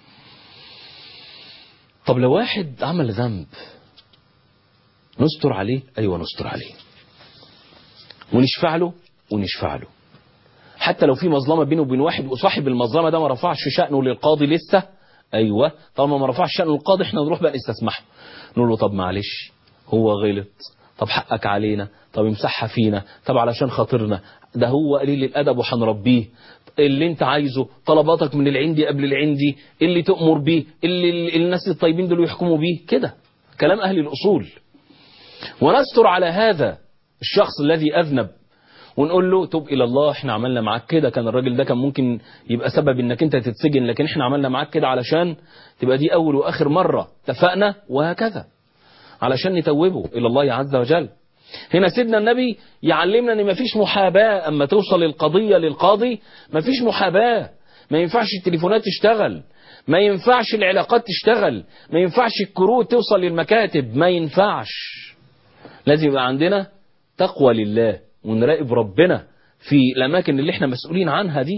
طب لو واحد عمل ذنب نستر عليه ايوه نستر عليه ونشفع له ونشفع له حتى لو في مظلمة بينه وبين واحد وصاحب المظلمة ده ما رفعش شأنه للقاضي لسه ايوه طالما ما رفعش شأنه للقاضي احنا نروح بقى نستسمحه نقول له طب معلش هو غلط طب حقك علينا طب امسحها فينا طب علشان خاطرنا ده هو قليل الادب وهنربيه اللي انت عايزه طلباتك من العندي قبل العندي اللي تؤمر بيه اللي اللي الناس الطيبين دول يحكموا بيه كده كلام اهل الاصول ونستر على هذا الشخص الذي اذنب ونقول له توب الى الله احنا عملنا معاك كده كان الراجل ده كان ممكن يبقى سبب انك انت تتسجن لكن احنا عملنا معاك كده علشان تبقى دي اول واخر مرة اتفقنا وهكذا علشان نتوبه الى الله عز وجل هنا سيدنا النبي يعلمنا ان مفيش محاباة اما توصل القضية للقاضي مفيش محاباة ما ينفعش التليفونات تشتغل ما ينفعش العلاقات تشتغل ما ينفعش الكروت توصل للمكاتب ما ينفعش لازم يبقى عندنا تقوى لله ونراقب ربنا في الأماكن اللي احنا مسؤولين عنها دي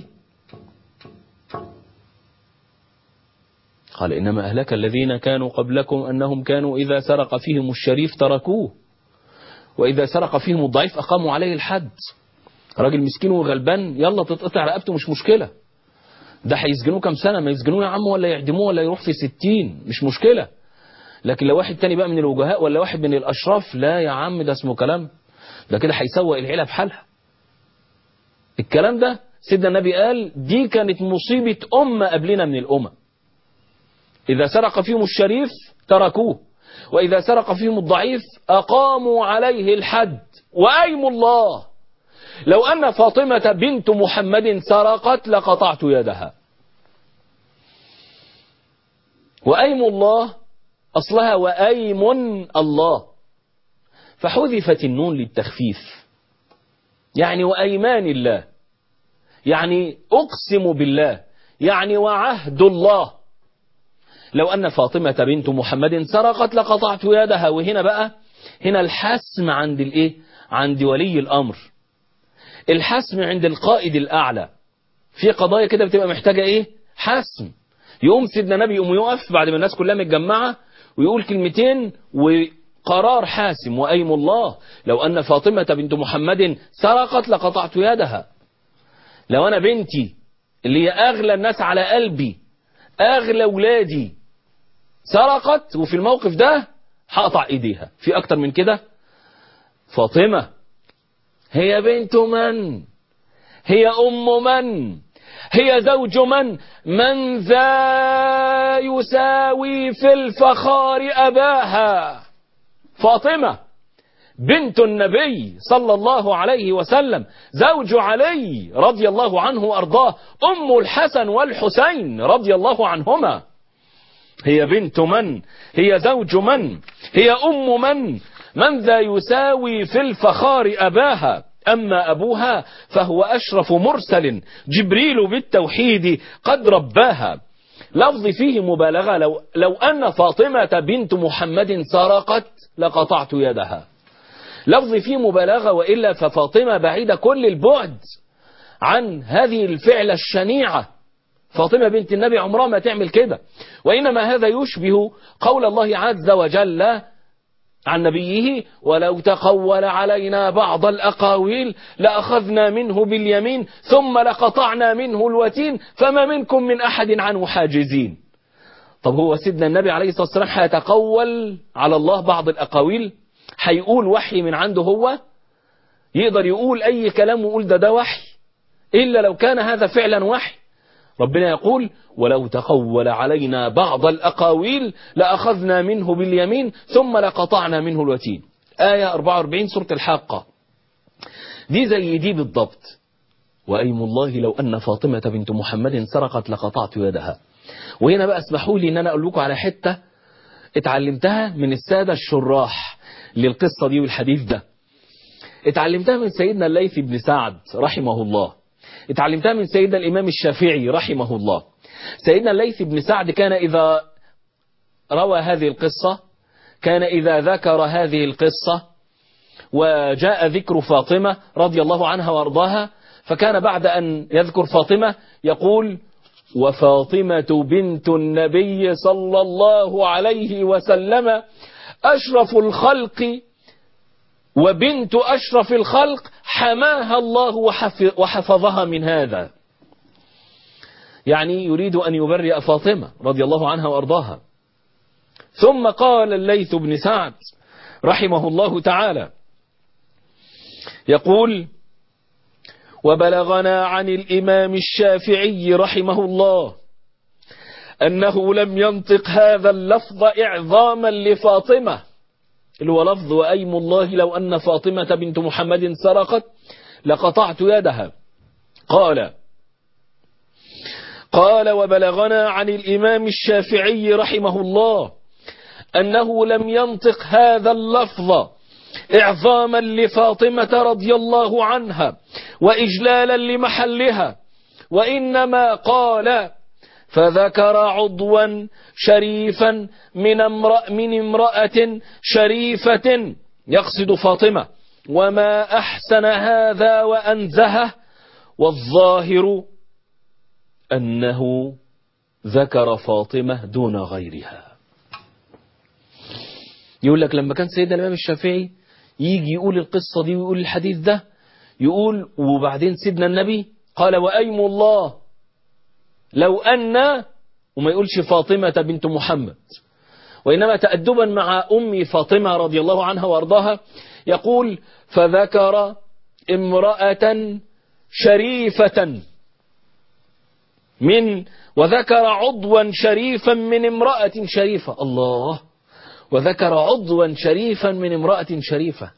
قال إنما أهلك الذين كانوا قبلكم أنهم كانوا إذا سرق فيهم الشريف تركوه وإذا سرق فيهم الضعيف أقاموا عليه الحد راجل مسكين وغلبان يلا تتقطع رقبته مش مشكلة ده هيسجنوه كام سنة ما يسجنوه يا عم ولا يعدموه ولا يروح في ستين مش مشكلة لكن لو واحد تاني بقى من الوجهاء ولا واحد من الأشراف لا يا عم ده اسمه كلام ده كده هيسوق العيلة بحالها الكلام ده سيدنا النبي قال دي كانت مصيبة أمة قبلنا من الأمم إذا سرق فيهم الشريف تركوه وإذا سرق فيهم الضعيف أقاموا عليه الحد وأيم الله لو أن فاطمة بنت محمد سرقت لقطعت يدها وأيم الله أصلها وأيم الله فحذفت النون للتخفيف يعني وأيمان الله يعني أقسم بالله يعني وعهد الله لو أن فاطمة بنت محمد سرقت لقطعت يدها وهنا بقى هنا الحسم عند الايه عند ولي الأمر الحسم عند القائد الأعلى في قضايا كده بتبقى محتاجة ايه حسم يقوم سيدنا النبي يقوم يقف بعد ما الناس كلها متجمعة ويقول كلمتين وقرار حاسم وأيم الله لو أن فاطمة بنت محمد سرقت لقطعت يدها لو أنا بنتي اللي هي أغلى الناس على قلبي أغلى ولادي سرقت وفي الموقف ده هقطع إيديها في أكتر من كده فاطمة هي بنت من هي أم من هي زوج من من ذا يساوي في الفخار أباها فاطمة بنت النبي صلى الله عليه وسلم زوج علي رضي الله عنه وأرضاه أم الحسن والحسين رضي الله عنهما هي بنت من هي زوج من هي أم من من ذا يساوي في الفخار أباها أما أبوها فهو أشرف مرسل جبريل بالتوحيد قد رباها لفظ فيه مبالغة لو, لو أن فاطمة بنت محمد سرقت لقطعت يدها لفظ فيه مبالغة وإلا ففاطمة بعيدة كل البعد عن هذه الفعلة الشنيعة فاطمة بنت النبي عمرها ما تعمل كده وإنما هذا يشبه قول الله عز وجل عن نبيه ولو تقول علينا بعض الأقاويل لأخذنا منه باليمين ثم لقطعنا منه الوتين فما منكم من أحد عنه حاجزين طب هو سيدنا النبي عليه الصلاة والسلام هيتقول على الله بعض الأقاويل هيقول وحي من عنده هو يقدر يقول أي كلام ويقول ده ده وحي إلا لو كان هذا فعلا وحي ربنا يقول ولو تقول علينا بعض الأقاويل لأخذنا منه باليمين ثم لقطعنا منه الوتين آية 44 سورة الحاقة دي زي دي بالضبط وأيم الله لو أن فاطمة بنت محمد سرقت لقطعت يدها وهنا بقى اسمحوا لي ان انا اقول لكم على حتة اتعلمتها من السادة الشراح للقصة دي والحديث ده اتعلمتها من سيدنا الليث بن سعد رحمه الله اتعلمتها من سيدنا الإمام الشافعي رحمه الله سيدنا الليث بن سعد كان إذا روى هذه القصة كان إذا ذكر هذه القصة وجاء ذكر فاطمة رضي الله عنها وارضاها فكان بعد أن يذكر فاطمة يقول وفاطمة بنت النبي صلى الله عليه وسلم أشرف الخلق وبنت أشرف الخلق حماها الله وحفظها من هذا يعني يريد أن يبرئ فاطمة رضي الله عنها وأرضاها ثم قال الليث بن سعد رحمه الله تعالى يقول وبلغنا عن الإمام الشافعي رحمه الله أنه لم ينطق هذا اللفظ إعظاما لفاطمة اللي هو لفظ وأيم الله لو أن فاطمة بنت محمد سرقت لقطعت يدها قال قال وبلغنا عن الإمام الشافعي رحمه الله أنه لم ينطق هذا اللفظ إعظاما لفاطمة رضي الله عنها وإجلالا لمحلها وإنما قال فذكر عضوا شريفا من امرأة, من امرأة شريفة يقصد فاطمة وما أحسن هذا وأنزهه والظاهر أنه ذكر فاطمة دون غيرها يقول لك لما كان سيدنا الإمام الشافعي يجي يقول القصة دي ويقول الحديث ده يقول وبعدين سيدنا النبي قال وأيم الله لو أن وما يقولش فاطمة بنت محمد وإنما تأدبا مع أم فاطمة رضي الله عنها وارضاها يقول فذكر امرأة شريفة من وذكر عضوا شريفا من امرأة شريفة الله وذكر عضوا شريفا من امرأة شريفة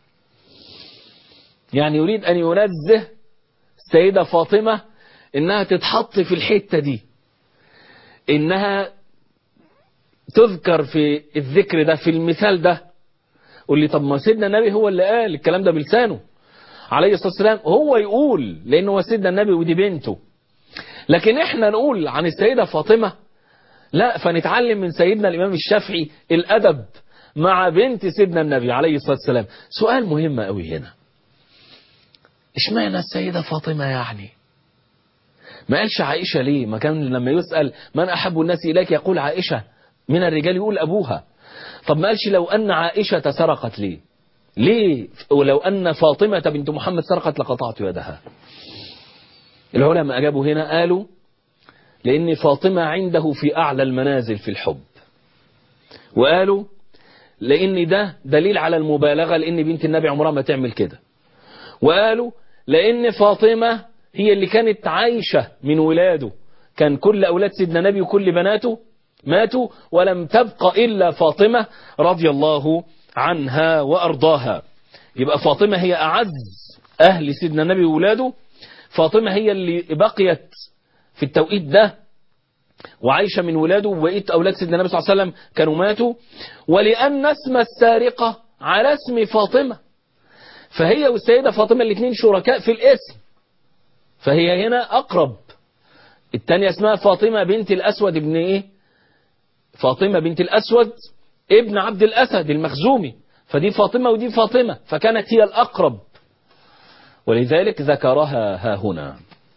يعني يريد أن ينزه السيدة فاطمة إنها تتحط في الحتة دي إنها تذكر في الذكر ده في المثال ده قول لي طب ما سيدنا النبي هو اللي قال الكلام ده بلسانه عليه الصلاة والسلام هو يقول لأنه هو سيدنا النبي ودي بنته لكن احنا نقول عن السيدة فاطمة لا فنتعلم من سيدنا الإمام الشافعي الأدب مع بنت سيدنا النبي عليه الصلاة والسلام سؤال مهم قوي هنا اشمعنى السيدة فاطمة يعني ما قالش عائشة ليه ما كان لما يسأل من أحب الناس إليك يقول عائشة من الرجال يقول أبوها طب ما قالش لو أن عائشة سرقت ليه ليه ولو أن فاطمة بنت محمد سرقت لقطعت يدها العلماء أجابوا هنا قالوا لأن فاطمة عنده في أعلى المنازل في الحب وقالوا لأن ده دليل على المبالغة لأن بنت النبي عمرها ما تعمل كده وقالوا لأن فاطمة هي اللي كانت عايشة من ولاده كان كل أولاد سيدنا نبي وكل بناته ماتوا ولم تبق إلا فاطمة رضي الله عنها وأرضاها يبقى فاطمة هي أعز أهل سيدنا النبي وولاده فاطمة هي اللي بقيت في التوقيت ده وعايشة من ولاده وبقيت أولاد سيدنا النبي صلى الله عليه وسلم كانوا ماتوا ولأن اسم السارقة على اسم فاطمة فهي والسيدة فاطمة الاثنين شركاء في الاسم فهي هنا أقرب الثانية اسمها فاطمة بنت الأسود ابن إيه فاطمة بنت الأسود ابن عبد الأسد المخزومي فدي فاطمة ودي فاطمة فكانت هي الأقرب ولذلك ذكرها ها هنا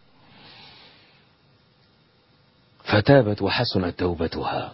فتابت وحسنت توبتها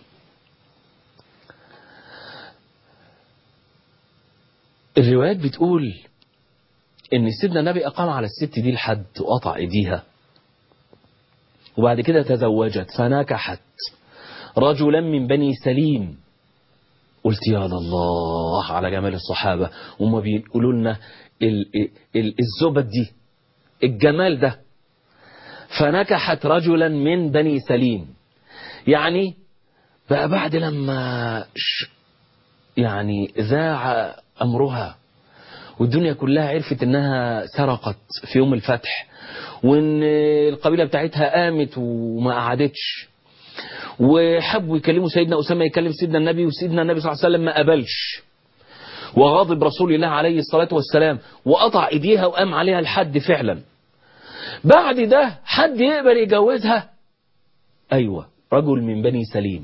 الروايات بتقول ان سيدنا النبي اقام على الست دي لحد وقطع ايديها وبعد كده تزوجت فنكحت رجلا من بني سليم قلت يا الله على جمال الصحابة وما بيقولوا لنا ال- ال- الزبد دي الجمال ده فنكحت رجلا من بني سليم يعني بقى بعد لما ش- يعني ذاع أمرها والدنيا كلها عرفت انها سرقت في يوم الفتح وان القبيلة بتاعتها قامت وما قعدتش وحبوا يكلموا سيدنا أسامة يكلم سيدنا النبي وسيدنا النبي صلى الله عليه وسلم ما قبلش وغاضب رسول الله عليه الصلاة والسلام وقطع ايديها وقام عليها الحد فعلا بعد ده حد يقبل يجوزها ايوه رجل من بني سليم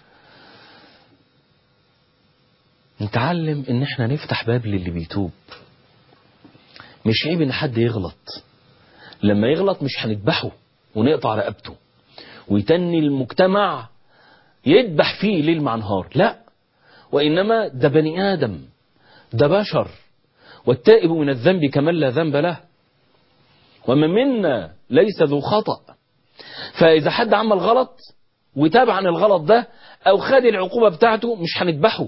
نتعلم ان احنا نفتح باب للي بيتوب مش عيب ان حد يغلط لما يغلط مش هنذبحه ونقطع رقبته ويتني المجتمع يذبح فيه ليل مع نهار لا وإنما ده بني آدم ده بشر والتائب من الذنب كمن لا ذنب له ومن منا ليس ذو خطأ فإذا حد عمل غلط وتاب عن الغلط ده أو خد العقوبة بتاعته مش هنذبحه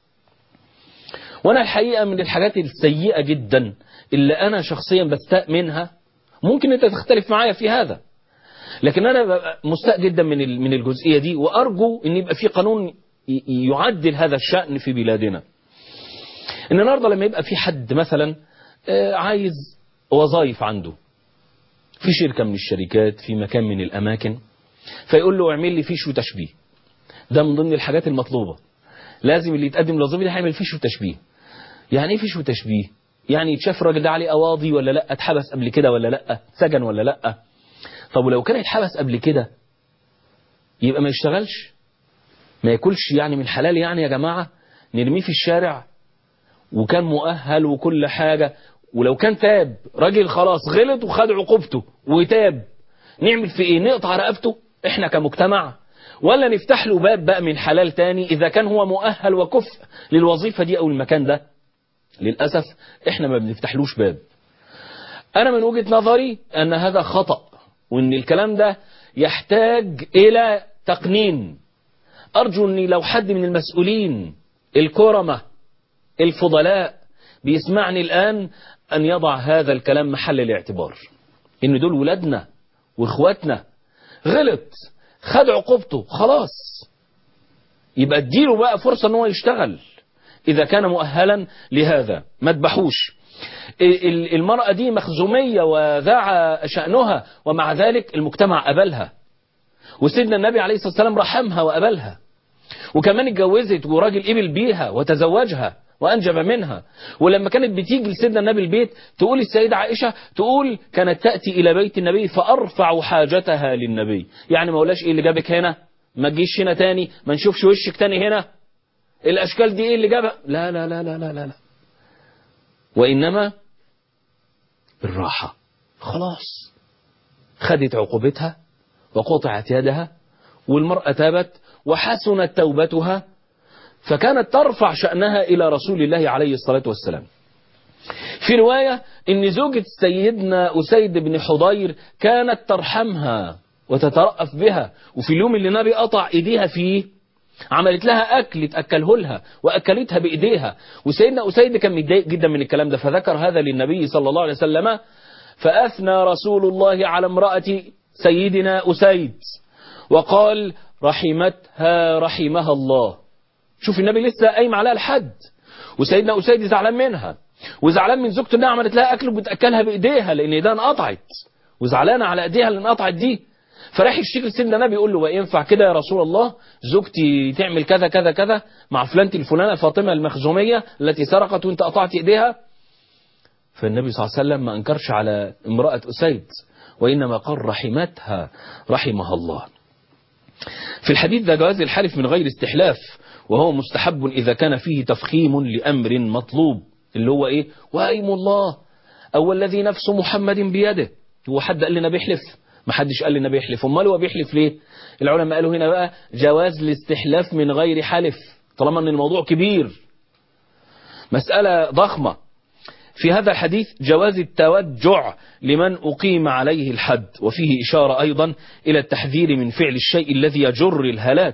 وأنا الحقيقة من الحاجات السيئة جدا اللي أنا شخصيا بستاء منها ممكن أنت تختلف معايا في هذا لكن أنا ببقى مستاء جدا من ال- من الجزئية دي وأرجو أن يبقى في قانون ي- يعدل هذا الشأن في بلادنا ان النهارده لما يبقى في حد مثلا آه، عايز وظائف عنده في شركة من الشركات في مكان من الأماكن فيقول له اعمل لي فيش وتشبيه ده من ضمن الحاجات المطلوبة لازم اللي يتقدم للوظيفة دي هيعمل فيش وتشبيه يعني ايه فيش وتشبيه يعني يتشاف الراجل ده عليه قواضي ولا لا اتحبس قبل كده ولا لا سجن ولا لا طب ولو كان اتحبس قبل كده يبقى ما يشتغلش ما ياكلش يعني من حلال يعني يا جماعة نرميه في الشارع وكان مؤهل وكل حاجة ولو كان تاب راجل خلاص غلط وخد عقوبته وتاب نعمل في ايه نقطع رقبته احنا كمجتمع ولا نفتح له باب بقى من حلال تاني اذا كان هو مؤهل وكفء للوظيفة دي او المكان ده للأسف احنا ما بنفتحلوش باب انا من وجهة نظري ان هذا خطأ وان الكلام ده يحتاج الى تقنين ارجو اني لو حد من المسؤولين الكرمة الفضلاء بيسمعني الآن أن يضع هذا الكلام محل الاعتبار إن دول ولادنا وإخواتنا غلط خد عقوبته خلاص يبقى اديله بقى فرصة ان هو يشتغل إذا كان مؤهلا لهذا ما تبحوش ال- المرأة دي مخزومية وذاع شأنها ومع ذلك المجتمع قبلها وسيدنا النبي عليه الصلاة والسلام رحمها وقبلها وكمان اتجوزت وراجل قبل بيها وتزوجها وأنجب منها ولما كانت بتيجي لسيدنا النبي البيت تقول السيدة عائشة تقول كانت تأتي إلى بيت النبي فأرفع حاجتها للنبي يعني ما قولاش إيه اللي جابك هنا ما تجيش هنا تاني ما نشوفش وشك تاني هنا الأشكال دي إيه اللي جابها لا لا لا لا لا لا, لا. وإنما بالراحة خلاص خدت عقوبتها وقطعت يدها والمرأة تابت وحسنت توبتها فكانت ترفع شأنها إلى رسول الله عليه الصلاة والسلام في رواية إن زوجة سيدنا أسيد بن حضير كانت ترحمها وتترأف بها وفي اليوم اللي النبي قطع إيديها فيه عملت لها أكل تأكله لها وأكلتها بإيديها وسيدنا أسيد كان متضايق جدا من الكلام ده فذكر هذا للنبي صلى الله عليه وسلم فأثنى رسول الله على امرأة سيدنا أسيد وقال رحمتها رحمها الله شوف النبي لسه قايم عليها الحد وسيدنا أسيد زعلان منها وزعلان من زوجته انها عملت لها اكل وبتاكلها بايديها لان ايديها انقطعت وزعلانه على ايديها اللي انقطعت دي فراح يشتكي لسيدنا النبي يقول له وينفع كده يا رسول الله زوجتي تعمل كذا كذا كذا مع فلانة الفلانة فاطمة المخزومية التي سرقت وانت قطعت ايديها فالنبي صلى الله عليه وسلم ما انكرش على امرأة أسيد وإنما قال رحمتها رحمها الله في الحديث ذا جواز الحلف من غير استحلاف وهو مستحب إذا كان فيه تفخيم لأمر مطلوب اللي هو إيه وأيم الله أو الذي نفس محمد بيده هو حد قال لنا بيحلف ما حدش قال لنا بيحلف امال هو بيحلف ليه العلماء قالوا هنا بقى جواز الاستحلاف من غير حلف طالما ان الموضوع كبير مسألة ضخمة في هذا الحديث جواز التوجع لمن أقيم عليه الحد وفيه إشارة أيضا إلى التحذير من فعل الشيء الذي يجر الهلاك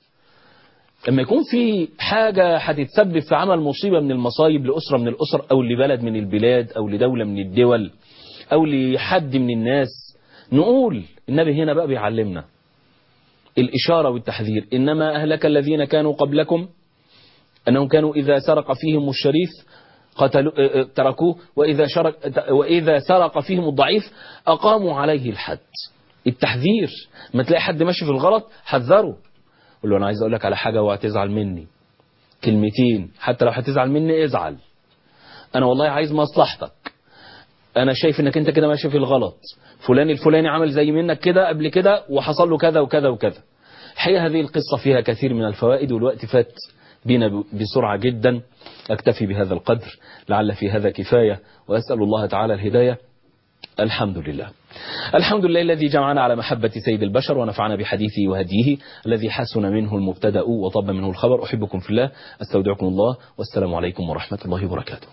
لما يكون في حاجة هتتسبب في عمل مصيبة من المصايب لأسرة من الأسر أو لبلد من البلاد أو لدولة من الدول أو لحد من الناس نقول النبي هنا بقى بيعلمنا الإشارة والتحذير إنما أهلك الذين كانوا قبلكم أنهم كانوا إذا سرق فيهم الشريف قتلوا تركوه وإذا, شرك وإذا سرق فيهم الضعيف أقاموا عليه الحد التحذير ما تلاقي حد ماشي في الغلط حذره قول له أنا عايز أقول لك على حاجة وهتزعل مني كلمتين حتى لو هتزعل مني ازعل أنا والله عايز مصلحتك أنا شايف إنك أنت كده ماشي في الغلط فلان الفلاني عمل زي منك كده قبل كده وحصل له كذا وكذا وكذا الحقيقة هذه القصة فيها كثير من الفوائد والوقت فات بنا بسرعة جدا أكتفي بهذا القدر لعل في هذا كفاية وأسأل الله تعالى الهداية الحمد لله الحمد لله الذي جمعنا على محبة سيد البشر ونفعنا بحديثه وهديه الذي حسن منه المبتدأ وطب منه الخبر أحبكم في الله أستودعكم الله والسلام عليكم ورحمة الله وبركاته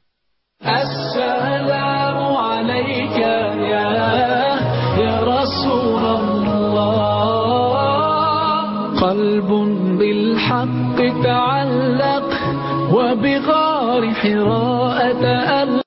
السلام عليك يا يا رسول الله قلب بالحق تعلق وبغار حراء تألق